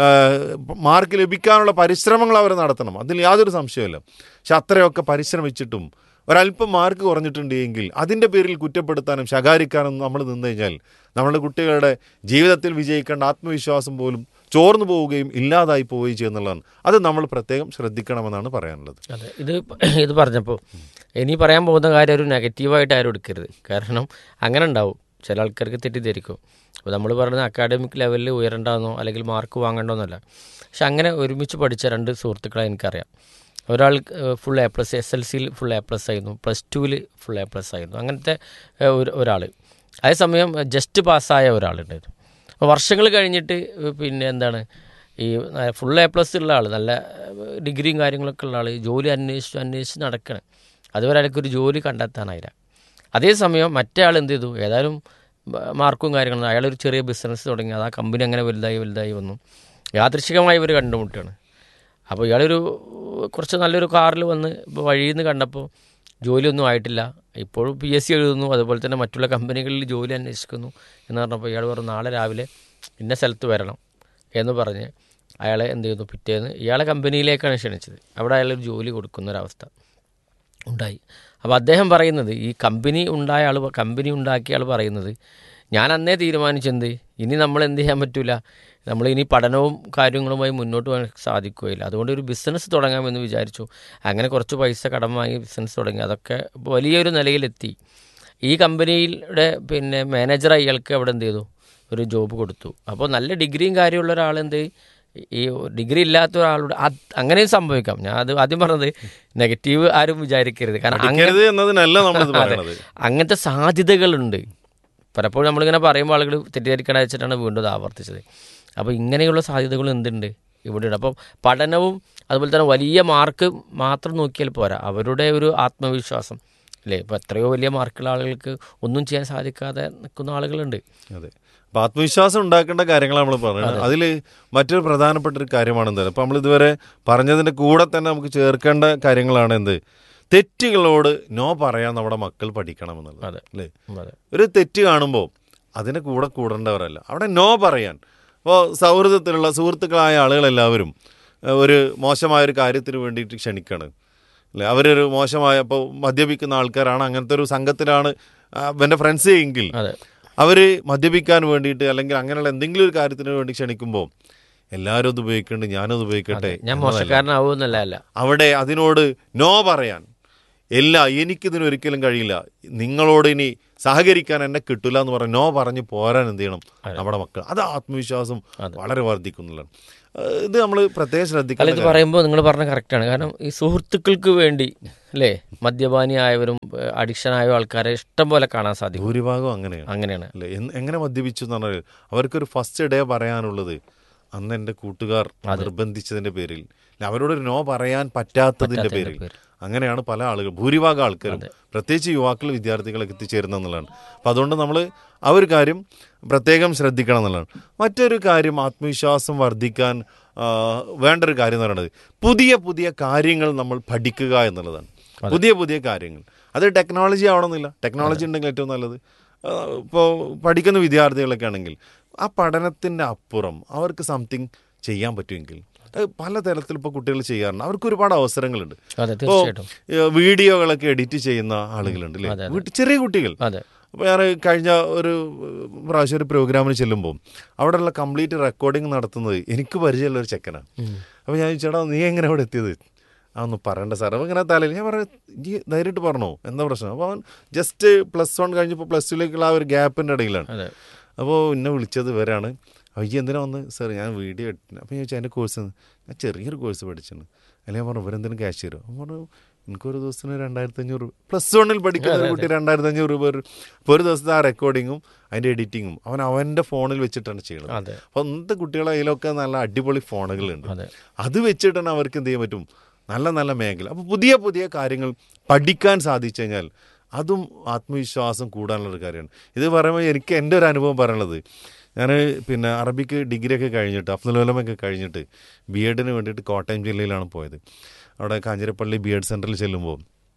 മാർക്ക് ലഭിക്കാനുള്ള പരിശ്രമങ്ങൾ അവർ നടത്തണം അതിൽ യാതൊരു സംശയമില്ല പക്ഷെ അത്രയൊക്കെ പരിശ്രമിച്ചിട്ടും ഒരല്പം മാർക്ക് കുറഞ്ഞിട്ടുണ്ട് എങ്കിൽ അതിൻ്റെ പേരിൽ കുറ്റപ്പെടുത്താനും ശകാരിക്കാനും നമ്മൾ നിന്ന് കഴിഞ്ഞാൽ നമ്മുടെ കുട്ടികളുടെ ജീവിതത്തിൽ വിജയിക്കേണ്ട ആത്മവിശ്വാസം പോലും ചോർന്നു പോവുകയും ഇല്ലാതായി പോവുകയും ചെയ്യുന്നുള്ളതാണ് അത് നമ്മൾ പ്രത്യേകം ശ്രദ്ധിക്കണമെന്നാണ് പറയാനുള്ളത് അതെ ഇത് ഇത് പറഞ്ഞപ്പോൾ ഇനി പറയാൻ പോകുന്ന കാര്യം ഒരു നെഗറ്റീവായിട്ട് ആരും എടുക്കരുത് കാരണം അങ്ങനെ ഉണ്ടാവും ചില ആൾക്കാർക്ക് തെറ്റിദ്ധരിക്കും അപ്പോൾ നമ്മൾ പറയുന്നത് അക്കാഡമിക് ലെവലിൽ ഉയരണ്ടെന്നോ അല്ലെങ്കിൽ മാർക്ക് വാങ്ങണ്ടെന്നല്ല പക്ഷെ അങ്ങനെ ഒരുമിച്ച് പഠിച്ച രണ്ട് സുഹൃത്തുക്കളെ എനിക്കറിയാം ഒരാൾ full A plus S L സിയിൽ ഫുൾ എ പ്ലസ് ആയിരുന്നു പ്ലസ് ടുവിൽ ഫുൾ എ പ്ലസ് ആയിരുന്നു അങ്ങനത്തെ ഏഹ്, ഒരു ഒരാൾ അതേസമയം ജസ്റ്റ് പാസ്സായ ഒരാളുണ്ടായിരുന്നു അപ്പോൾ വർഷങ്ങൾ കഴിഞ്ഞിട്ട് പിന്നെ എന്താണ് ഈ ഫുൾ എ പ്ലസ് ഉള്ള ആൾ നല്ല ഡിഗ്രിയും കാര്യങ്ങളൊക്കെ ഉള്ള ആൾ ജോലി അന്വേഷിച്ച് അന്വേഷിച്ച് നടക്കണം അതുവരെ അയാൾക്കൊരു ജോലി കണ്ടെത്താനായില്ല അതേസമയം മറ്റേ ആൾ എന്ത് ചെയ്തു ഏതായാലും ബ- മാർക്കും കാര്യങ്ങളും അയാളൊരു ചെറിയ ബിസിനസ് തുടങ്ങി അത് ആ കമ്പനി അങ്ങനെ വലുതായി വലുതായി വന്നു യാദൃശികമായി ഇവർ കണ്ടുമുട്ടുകയാണ് അപ്പോൾ ഇയാളൊരു കുറച്ച് നല്ലൊരു കാറിൽ വന്ന് ഇപ്പോൾ വഴിയിൽ നിന്ന് കണ്ടപ്പോൾ ജോലിയൊന്നും ആയിട്ടില്ല ഇപ്പോഴും പി എസ് സി എഴുതുന്നു അതുപോലെ തന്നെ മറ്റുള്ള കമ്പനികളിൽ ജോലി അന്വേഷിക്കുന്നു എന്ന് പറഞ്ഞപ്പോൾ ഇയാൾ പറഞ്ഞു നാളെ രാവിലെ ഇന്ന സ്ഥലത്ത് വരണം എന്ന് പറഞ്ഞ് അയാളെ എന്ത് ചെയ്യുന്നു പിറ്റേന്ന് ഇയാളെ കമ്പനിയിലേക്കാണ് ക്ഷണിച്ചത് അവിടെ അയാളൊരു ജോലി കൊടുക്കുന്ന ഒരവസ്ഥ ഉണ്ടായി അപ്പോൾ അദ്ദേഹം പറയുന്നത് ഈ കമ്പനി ഉണ്ടായ ആൾ കമ്പനി ഉണ്ടാക്കിയ ആൾ പറയുന്നത് ഞാൻ അന്നേ തീരുമാനിച്ചെന്ത് ഇനി നമ്മൾ എന്ത് ചെയ്യാൻ പറ്റില്ല നമ്മൾ ഇനി പഠനവും കാര്യങ്ങളുമായി മുന്നോട്ട് പോകാൻ സാധിക്കുകയില്ല അതുകൊണ്ട് ഒരു ബിസിനസ് തുടങ്ങാമെന്ന് വിചാരിച്ചു അങ്ങനെ കുറച്ച് പൈസ കടം വാങ്ങി ബിസിനസ് തുടങ്ങി അതൊക്കെ വലിയൊരു നിലയിലെത്തി ഈ കമ്പനിയുടെ പിന്നെ മാനേജർ അയാൾക്ക് അവിടെ എന്ത് ചെയ്തു ഒരു ജോബ് കൊടുത്തു അപ്പോൾ നല്ല ഡിഗ്രിയും കാര്യമുള്ള ഒരാൾ എന്ത് ഈ ഡിഗ്രി ഇല്ലാത്ത ഒരാളോട് അത് അങ്ങനെയും സംഭവിക്കാം ഞാൻ അത് ആദ്യം പറഞ്ഞത് നെഗറ്റീവ് ആരും വിചാരിക്കരുത് കാരണം പഠിക്കരുത് അങ്ങനെ- എന്നതിനല്ല നമ്മളിത് അതെ. പറയണത്. അങ്ങനത്തെ സാധ്യതകളുണ്ട് പലപ്പോഴും നമ്മളിങ്ങനെ പറയുമ്പോൾ ആളുകൾ തെറ്റിദ്ധരിക്കണ വെച്ചിട്ടാണ് വീണ്ടും ഇത് ആവർത്തിച്ചത് അപ്പോൾ ഇങ്ങനെയുള്ള സാധ്യതകൾ എന്തുണ്ട് ഇവിടെയുണ്ട് അപ്പം പഠനവും അതുപോലെ തന്നെ വലിയ മാർക്ക് മാത്രം നോക്കിയാൽ പോരാ അവരുടെ ഒരു ആത്മവിശ്വാസം അല്ലേ ഇപ്പോൾ എത്രയോ വലിയ മാർക്കുള്ള ആളുകൾക്ക് ഒന്നും ചെയ്യാൻ സാധിക്കാതെ നിൽക്കുന്ന ആളുകളുണ്ട് അതെ അപ്പൊ ആത്മവിശ്വാസം ഉണ്ടാക്കേണ്ട കാര്യങ്ങളാണ് നമ്മൾ പറയുന്നത് അതെ. അതിൽ മറ്റൊരു പ്രധാനപ്പെട്ട ഒരു കാര്യമാണ് എന്താ അപ്പൊ നമ്മൾ ഇതുവരെ പറഞ്ഞതിന്റെ കൂടെ തന്നെ നമുക്ക് ചേർക്കേണ്ട കാര്യങ്ങളാണ് എന്ത് തെറ്റുകളോട് നോ പറയാൻ നമ്മുടെ മക്കൾ പഠിക്കണം എന്നുള്ളത് അതെ. അല്ലേ അതെ. ഒരു തെറ്റ് കാണുമ്പോൾ അതിന്റെ കൂടെ കൂടേണ്ടവരല്ല അവിടെ നോ പറയാൻ ഇപ്പോൾ സൗഹൃദത്തിലുള്ള സുഹൃത്തുക്കളായ ആളുകളെല്ലാവരും ഏഹ്, ഒരു മോശമായ ഒരു കാര്യത്തിന് വേണ്ടിയിട്ട് ക്ഷണിക്കാണ് അല്ലേ അവരൊരു മോശമായ ഇപ്പോൾ മദ്യപിക്കുന്ന ആൾക്കാരാണ് അങ്ങനത്തെ ഒരു സംഘത്തിലാണ് എൻ്റെ ഫ്രണ്ട്സ് എങ്കിൽ അവർ മദ്യപിക്കാൻ വേണ്ടിയിട്ട് അല്ലെങ്കിൽ അങ്ങനെയുള്ള എന്തെങ്കിലും ഒരു കാര്യത്തിന് വേണ്ടി ക്ഷണിക്കുമ്പോൾ എല്ലാവരും അത് ഉപയോഗിക്കണ്ട് ഞാനും അത് ഉപയോഗിക്കട്ടെ ഞാൻ എന്നതല്ല. മോശക്കാരനാവുമെന്നല്ല അല്ല അവിടെ അതിനോട് നോ പറയാൻ ഇല്ല എനിക്കിതിന് ഒരിക്കലും കഴിയില്ല നിങ്ങളോട് ഇനി സഹകരിക്കാൻ എന്നെ കിട്ടില്ല എന്ന് പറഞ്ഞ് നോ പറഞ്ഞ് പോരാൻ എന്ത് ചെയ്യണം നമ്മുടെ മക്കൾ അത് ആത്മവിശ്വാസം വളരെ വർദ്ധിക്കുന്നുള്ളതാണ് ഏഹ് ഇത് നമ്മൾ പ്രത്യേകം അല്ല ശ്രദ്ധിക്കണം ഇത് പറയുമ്പോൾ നിങ്ങൾ പറഞ്ഞ കറക്റ്റാണ് കാരണം ഈ സുഹൃത്തുക്കൾക്ക് വേണ്ടി അല്ലേ മദ്യപാനിയായവരും അഡിക്ഷൻ ആയ ആൾക്കാരെ ഇഷ്ടം പോലെ കാണാൻ സാധിക്കും ഭൂരിഭാഗം അങ്ങനെയാണ് അങ്ങനെയാണ് അല്ലേ എന്ന് എങ്ങനെ മദ്യപിച്ചു എന്ന് പറഞ്ഞാൽ അവർക്കൊരു ഫസ്റ്റ് ഡേ പറയാനുള്ളത് അന്ന് എൻ്റെ കൂട്ടുകാർ നിർബന്ധിച്ചതിന്റെ പേരിൽ അല്ല, അവരോടൊരു നോ പറയാൻ പറ്റാത്തതിന്റെ പറ്റാത്തതിന്റെ പേരിൽ അങ്ങനെയാണ് പല ആളുകൾ ഭൂരിഭാഗം ആൾക്കാരും പ്രത്യേകിച്ച് യുവാക്കൾ വിദ്യാർത്ഥികളൊക്കെ എത്തിച്ചേരുന്നത് എന്നുള്ളതാണ് അപ്പം അതുകൊണ്ട് നമ്മൾ ആ ഒരു കാര്യം പ്രത്യേകം ശ്രദ്ധിക്കണം എന്നുള്ളതാണ് മറ്റൊരു കാര്യം ആത്മവിശ്വാസം വർദ്ധിക്കാൻ ആ, വേണ്ട ഒരു കാര്യം എന്ന് പറയുന്നത് പുതിയ പുതിയ കാര്യങ്ങൾ നമ്മൾ പഠിക്കുക എന്നുള്ളതാണ് പുതിയ പുതിയ കാര്യങ്ങൾ അത് ടെക്നോളജി ആവണമെന്നില്ല ടെക്നോളജി ഉണ്ടെങ്കിൽ ഏറ്റവും നല്ലത് ഇപ്പോൾ പഠിക്കുന്ന വിദ്യാർത്ഥികളൊക്കെ ആണെങ്കിൽ ആ പഠനത്തിൻ്റെ അപ്പുറം അവർക്ക് സംതിങ് ചെയ്യാൻ പറ്റുമെങ്കിൽ അത് പല തരത്തിൽ ഇപ്പോൾ കുട്ടികൾ ചെയ്യാറുണ്ട് അവർക്ക് ഒരുപാട് അവസരങ്ങളുണ്ട് അതെ, ഇപ്പോൾ തീർച്ചയായിട്ടും. ഏഹ്, വീഡിയോകളൊക്കെ എഡിറ്റ് ചെയ്യുന്ന ആളുകളുണ്ട് അതെ, അല്ലേ അതെ. വീട്ടിൽ ചെറിയ കുട്ടികൾ അതെ. അപ്പോൾ ഞാൻ കഴിഞ്ഞ ഒരു ഏഹ്, പ്രാവശ്യം ഒരു പ്രോഗ്രാമിന് ചെല്ലുമ്പോൾ അവിടെയുള്ള കംപ്ലീറ്റ് റെക്കോർഡിംഗ് നടത്തുന്നത് എനിക്ക് പരിചയമുള്ള ഒരു ചെക്കനാണ് അപ്പോൾ ഞാൻ ചേട്ടാ നീ എങ്ങനെ അവിടെ എത്തിയത് ആ ഒന്ന് പറയണ്ട സാർ അപ്പോൾ ഇങ്ങനെ തലയിൽ ഞാൻ പറഞ്ഞു നീ ധൈര്യമായിട്ട് പറഞ്ഞോ എന്താ പ്രശ്നം അപ്പോൾ അവൻ ജസ്റ്റ് പ്ലസ് വൺ കഴിഞ്ഞപ്പോൾ പ്ലസ് ടുവിലേക്കുള്ള ആ ഒരു ഗ്യാപ്പിൻ്റെ ഇടയിലാണ് അപ്പോൾ എന്നെ വിളിച്ചത് ഇവരാണ് അയ്യ എന്തിനാ വന്ന് സാർ ഞാൻ വീഡിയോ ഇട്ടിന് അപ്പോൾ ഞാൻ ചോദിച്ചു അതിൻ്റെ കോഴ്സ് ഞാൻ ചെറിയൊരു കോഴ്സ് പഠിച്ചിട്ടുണ്ട് അല്ലെങ്കിൽ ഞാൻ പറഞ്ഞു ഇവരെന്തിനും ക്യാഷ് തരും അപ്പോൾ പറഞ്ഞു എനിക്കൊരു ദിവസത്തിന് രണ്ടായിരത്തി അഞ്ഞൂറ് രൂപ പ്ലസ് വണ്ണിൽ പഠിക്കുന്ന ഒരു അതെ, കുട്ടി അതെ. രണ്ടായിരത്തി അഞ്ഞൂറ് രൂപ ഒരു അപ്പോൾ ഒരു ദിവസത്തെ ആ റെക്കോർഡിങ്ങും അതിൻ്റെ എഡിറ്റിങ്ങും അവൻ അവൻ്റെ ഫോണിൽ വെച്ചിട്ടാണ് ചെയ്യുന്നത് അതെ. അപ്പോൾ ഇന്നത്തെ കുട്ടികളെ കയ്യിലൊക്കെ നല്ല അടിപൊളി ഫോണുകളുണ്ട് അത് വെച്ചിട്ടാണ് അവർക്ക് എന്ത് ചെയ്യാൻ പറ്റും നല്ല നല്ല മേഖല അപ്പോൾ പുതിയ പുതിയ കാര്യങ്ങൾ പഠിക്കാൻ സാധിച്ചു കഴിഞ്ഞാൽ അതും ആത്മവിശ്വാസം കൂടാനുള്ള ഒരു കാര്യമാണ് ഇത് പറയുമ്പോൾ എനിക്ക് എൻ്റെ ഒരു അനുഭവം പറയാനുള്ളത് ഞാൻ പിന്നെ അറബിക്ക് ഡിഗ്രിയൊക്കെ കഴിഞ്ഞിട്ട് അഫ്ദുലോലമൊക്കെ കഴിഞ്ഞിട്ട് ബി എഡിന് വേണ്ടിയിട്ട് കോട്ടയം ജില്ലയിലാണ് പോയത് അവിടെ കാഞ്ഞിരപ്പള്ളി ബി എഡ് സെൻറ്ററിൽ ചെല്ലുമ്പോൾ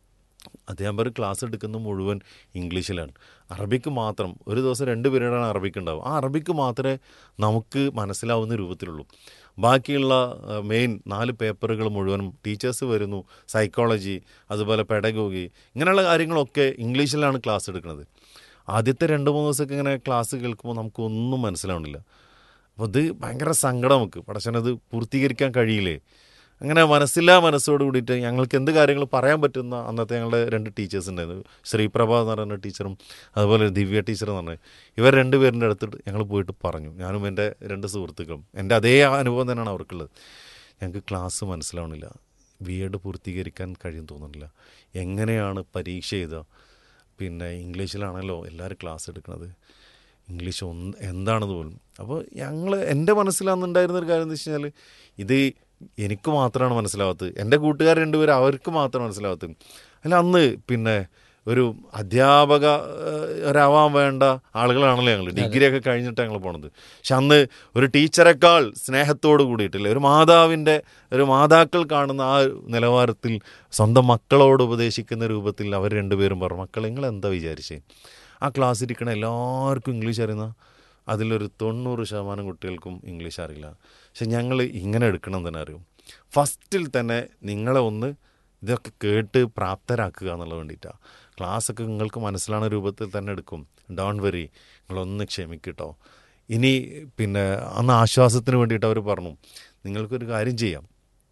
അദ്ദേഹം ഒരു ക്ലാസ് എടുക്കുന്നത് മുഴുവൻ ഇംഗ്ലീഷിലാണ് അറബിക്ക് മാത്രം ഒരു ദിവസം രണ്ട് പീരീഡാണ് അറബിക്ക് ഉണ്ടാവും ആ അറബിക്ക് മാത്രമേ നമുക്ക് മനസ്സിലാവുന്ന രൂപത്തിലുള്ളൂ ബാക്കിയുള്ള മെയിൻ നാല് പേപ്പറുകൾ മുഴുവനും ടീച്ചേഴ്സ് വരുന്നു സൈക്കോളജി അതുപോലെ പെഡഗോഗി ഇങ്ങനെയുള്ള കാര്യങ്ങളൊക്കെ ഇംഗ്ലീഷിലാണ് ക്ലാസ് എടുക്കുന്നത് ആദ്യത്തെ രണ്ട് മൂന്ന് ദിവസമൊക്കെ ഇങ്ങനെ ക്ലാസ് കേൾക്കുമ്പോൾ നമുക്കൊന്നും മനസ്സിലാവണില്ല അപ്പോൾ ഇത് ഭയങ്കര സങ്കടം നമുക്ക് പടച്ചനത് പൂർത്തീകരിക്കാൻ കഴിയില്ലേ അങ്ങനെ മനസ്സില്ലാ മനസ്സോട് കൂടിയിട്ട് ഞങ്ങൾക്ക് എന്ത് കാര്യങ്ങൾ പറയാൻ പറ്റുന്ന അന്നത്തെ ഞങ്ങളുടെ രണ്ട് ടീച്ചേഴ്സ് ഉണ്ടായിരുന്നു ശ്രീപ്രഭ എന്ന് പറയുന്ന ടീച്ചറും അതുപോലെ ദിവ്യ ടീച്ചർ എന്ന് പറഞ്ഞത് ഇവർ രണ്ടുപേരിൻ്റെ അടുത്തിട്ട് ഞങ്ങൾ പോയിട്ട് പറഞ്ഞു ഞാനും എൻ്റെ രണ്ട് സുഹൃത്തുക്കളും എൻ്റെ അതേ അനുഭവം തന്നെയാണ് അവർക്കുള്ളത് ഞങ്ങൾക്ക് ക്ലാസ് മനസ്സിലാവണില്ല ബി എഡ് പൂർത്തീകരിക്കാൻ കഴിയും തോന്നുന്നില്ല എങ്ങനെയാണ് പരീക്ഷ എഴുതുക പിന്നെ ഇംഗ്ലീഷിലാണല്ലോ എല്ലാവരും ക്ലാസ് എടുക്കുന്നത് ഇംഗ്ലീഷ് ഒന്ന് എന്താണെന്ന് പോലും അപ്പോൾ ഞങ്ങൾ എൻ്റെ മനസ്സിലാകുന്നുണ്ടായിരുന്ന ഒരു കാര്യം എന്ന് വെച്ച് കഴിഞ്ഞാൽ ഇത് എനിക്ക് മാത്രമാണ് മനസ്സിലാവാത്തത് എൻ്റെ കൂട്ടുകാർ രണ്ടുപേരും അവർക്ക് മാത്രമാണ് മനസ്സിലാവാത്തത് അല്ല അന്ന് പിന്നെ ഒരു അധ്യാപക ഏഹ്, ഒരാവാൻ വേണ്ട ആളുകളാണല്ലോ ഞങ്ങൾ ഡിഗ്രി ഒക്കെ കഴിഞ്ഞിട്ട് ഞങ്ങൾ പോണത് പക്ഷെ അന്ന് ഒരു ടീച്ചറെക്കാൾ സ്നേഹത്തോട് കൂടിയിട്ടില്ല ഒരു മാതാവിൻ്റെ ഒരു മാതാക്കൾ കാണുന്ന ആ നിലവാരത്തിൽ സ്വന്തം മക്കളോട് ഉപദേശിക്കുന്ന രൂപത്തിൽ അവർ രണ്ടുപേരും പറഞ്ഞു മക്കൾ നിങ്ങൾ എന്താ വിചാരിച്ചേ ആ ക്ലാസ് ഇരിക്കണ എല്ലാവർക്കും ഇംഗ്ലീഷ് അറിയുന്ന അതിലൊരു തൊണ്ണൂറ് ശതമാനം കുട്ടികൾക്കും ഇംഗ്ലീഷ് അറിയില്ല പക്ഷെ ഞങ്ങൾ ഇങ്ങനെ എടുക്കണം തന്നെ അറിയും ഫസ്റ്റിൽ തന്നെ നിങ്ങളെ ഒന്ന് ഇതൊക്കെ കേട്ട് പ്രാപ്തരാക്കുക എന്നുള്ളത് വേണ്ടിയിട്ടാണ് ക്ലാസ്സൊക്കെ നിങ്ങൾക്ക് മനസ്സിലാവുന്ന രൂപത്തിൽ തന്നെ എടുക്കും ഡോൺ വെറി നിങ്ങളൊന്ന് ക്ഷമിക്കട്ടോ ഇനി പിന്നെ അന്ന് ആശ്വാസത്തിന് വേണ്ടിയിട്ട് അവർ പറഞ്ഞു നിങ്ങൾക്കൊരു കാര്യം ചെയ്യാം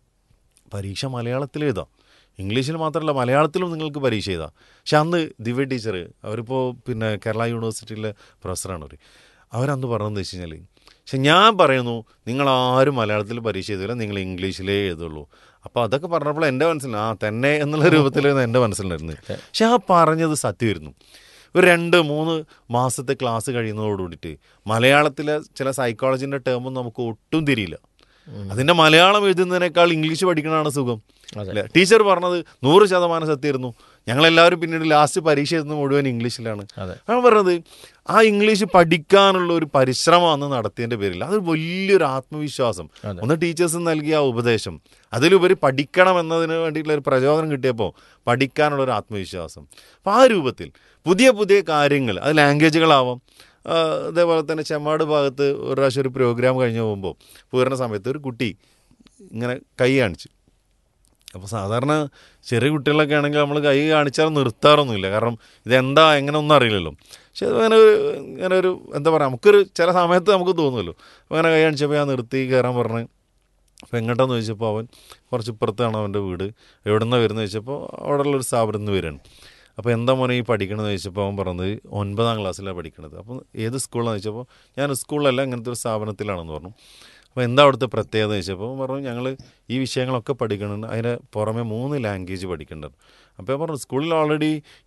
പരീക്ഷ മലയാളത്തിൽ എഴുതാം ഇംഗ്ലീഷിൽ മാത്രമല്ല മലയാളത്തിലും നിങ്ങൾക്ക് പരീക്ഷ എഴുതാം പക്ഷെ അന്ന് ദിവ്യ ടീച്ചർ അവരിപ്പോൾ പിന്നെ കേരള യൂണിവേഴ്സിറ്റിയിലെ പ്രൊഫസറാണ് അവർ അവരന്ന് പറഞ്ഞതെന്ന് വെച്ച് കഴിഞ്ഞാൽ പക്ഷെ ഞാൻ പറയുന്നു നിങ്ങൾ ആരും മലയാളത്തിൽ പരീക്ഷ എഴുതില്ല നിങ്ങൾ ഇംഗ്ലീഷിലേ എഴുതുള്ളൂ അപ്പോൾ അതൊക്കെ പറഞ്ഞപ്പോൾ എൻ്റെ മനസ്സിൽ ആ തന്നെ എന്നുള്ള രൂപത്തിലായിരുന്നു എൻ്റെ മനസ്സിലുണ്ടായിരുന്നത് പക്ഷെ ആ പറഞ്ഞത് സത്യമായിരുന്നു ഒരു രണ്ട് മൂന്ന് മാസത്തെ ക്ലാസ് കഴിയുന്നതോടുകൂടിയിട്ട് മലയാളത്തിലെ ചില സൈക്കോളജിൻ്റെ ടേമും നമുക്ക് ഒട്ടും തിരിയില്ല അതിന്റെ മലയാളം എഴുതുന്നതിനേക്കാൾ ഇംഗ്ലീഷ് പഠിക്കണതാണ് സുഖം അല്ലേ ടീച്ചർ പറഞ്ഞത് നൂറ് ശതമാനം സത്യമായിരുന്നു ഞങ്ങളെല്ലാവരും പിന്നീട് ലാസ്റ്റ് പരീക്ഷ എഴുതുന്നത് മുഴുവൻ ഇംഗ്ലീഷിലാണ് ഞാൻ പറഞ്ഞത് ആ ഇംഗ്ലീഷ് പഠിക്കാനുള്ള ഒരു പരിശ്രമം അന്ന് നടത്തിയതിന്റെ പേരിൽ അത് വലിയൊരു ആത്മവിശ്വാസം ഒന്ന് ടീച്ചേഴ്സ് നൽകിയ ആ ഉപദേശം അതിലുപരി പഠിക്കണം എന്നതിന് വേണ്ടിയിട്ടുള്ള ഒരു പ്രചോദനം കിട്ടിയപ്പോൾ പഠിക്കാനുള്ള ഒരു ആത്മവിശ്വാസം അപ്പോൾ ആ രൂപത്തിൽ പുതിയ പുതിയ കാര്യങ്ങൾ അത് ലാംഗ്വേജുകളാവാം ആ, അതേപോലെ തന്നെ ചെമ്മാട് ഭാഗത്ത് ഒരു പ്രാവശ്യം ഒരു പ്രോഗ്രാം കഴിഞ്ഞ് പോകുമ്പോൾ പോരുന്ന സമയത്ത് ഒരു കുട്ടി ഇങ്ങനെ കൈ കാണിച്ചു അപ്പോൾ സാധാരണ ചെറിയ കുട്ടികളൊക്കെ ആണെങ്കിൽ നമ്മൾ കൈ കാണിച്ചാൽ നിർത്താറൊന്നുമില്ല കാരണം ഇതെന്താ എങ്ങനെ ഒന്നും അറിയില്ലല്ലോ പക്ഷെ അത് അങ്ങനെ ഒരു ഇങ്ങനെ ഒരു എന്താ പറയുക നമുക്കൊരു ചില സമയത്ത് നമുക്ക് തോന്നുമല്ലോ അപ്പോൾ അങ്ങനെ കൈ കാണിച്ചപ്പോൾ ഞാൻ നിർത്തി കയറാൻ പറഞ്ഞ് അപ്പോൾ എങ്ങോട്ടാന്ന് ചോദിച്ചപ്പോൾ അവൻ കുറച്ച് ഇപ്പുറത്താണ് അവൻ്റെ വീട് എവിടെ നിന്നാണ് വരുന്നത് ചോദിച്ചപ്പോൾ അവിടെയുള്ളൊരു സ്ഥാപനത്തിൽ നിന്ന് വരികയാണ് അപ്പോൾ എന്താ മോനെ ഈ പഠിക്കണമെന്ന് ചോദിച്ചപ്പോൾ അവൻ പറഞ്ഞത് ഒൻപതാം ക്ലാസ്സിലാണ് പഠിക്കണത് അപ്പോൾ ഏത് സ്കൂളിലാണെന്ന് ചോദിച്ചപ്പോൾ ഞാൻ സ്കൂളിലല്ല ഇങ്ങനത്തെ ഒരു സ്ഥാപനത്തിലാണെന്ന് പറഞ്ഞു അപ്പോൾ എന്താ അവിടുത്തെ പ്രത്യേകത എന്ന് ചോദിച്ചപ്പോൾ അവൻ പറഞ്ഞു ഞങ്ങൾ ഈ വിഷയങ്ങളൊക്കെ പഠിക്കുന്നുണ്ട് അതിന് പുറമെ മൂന്ന് ലാംഗ്വേജ് പഠിക്കുന്നുണ്ട് അപ്പോൾ ഞാൻ പറഞ്ഞു സ്കൂളിൽ ഓൾറെഡി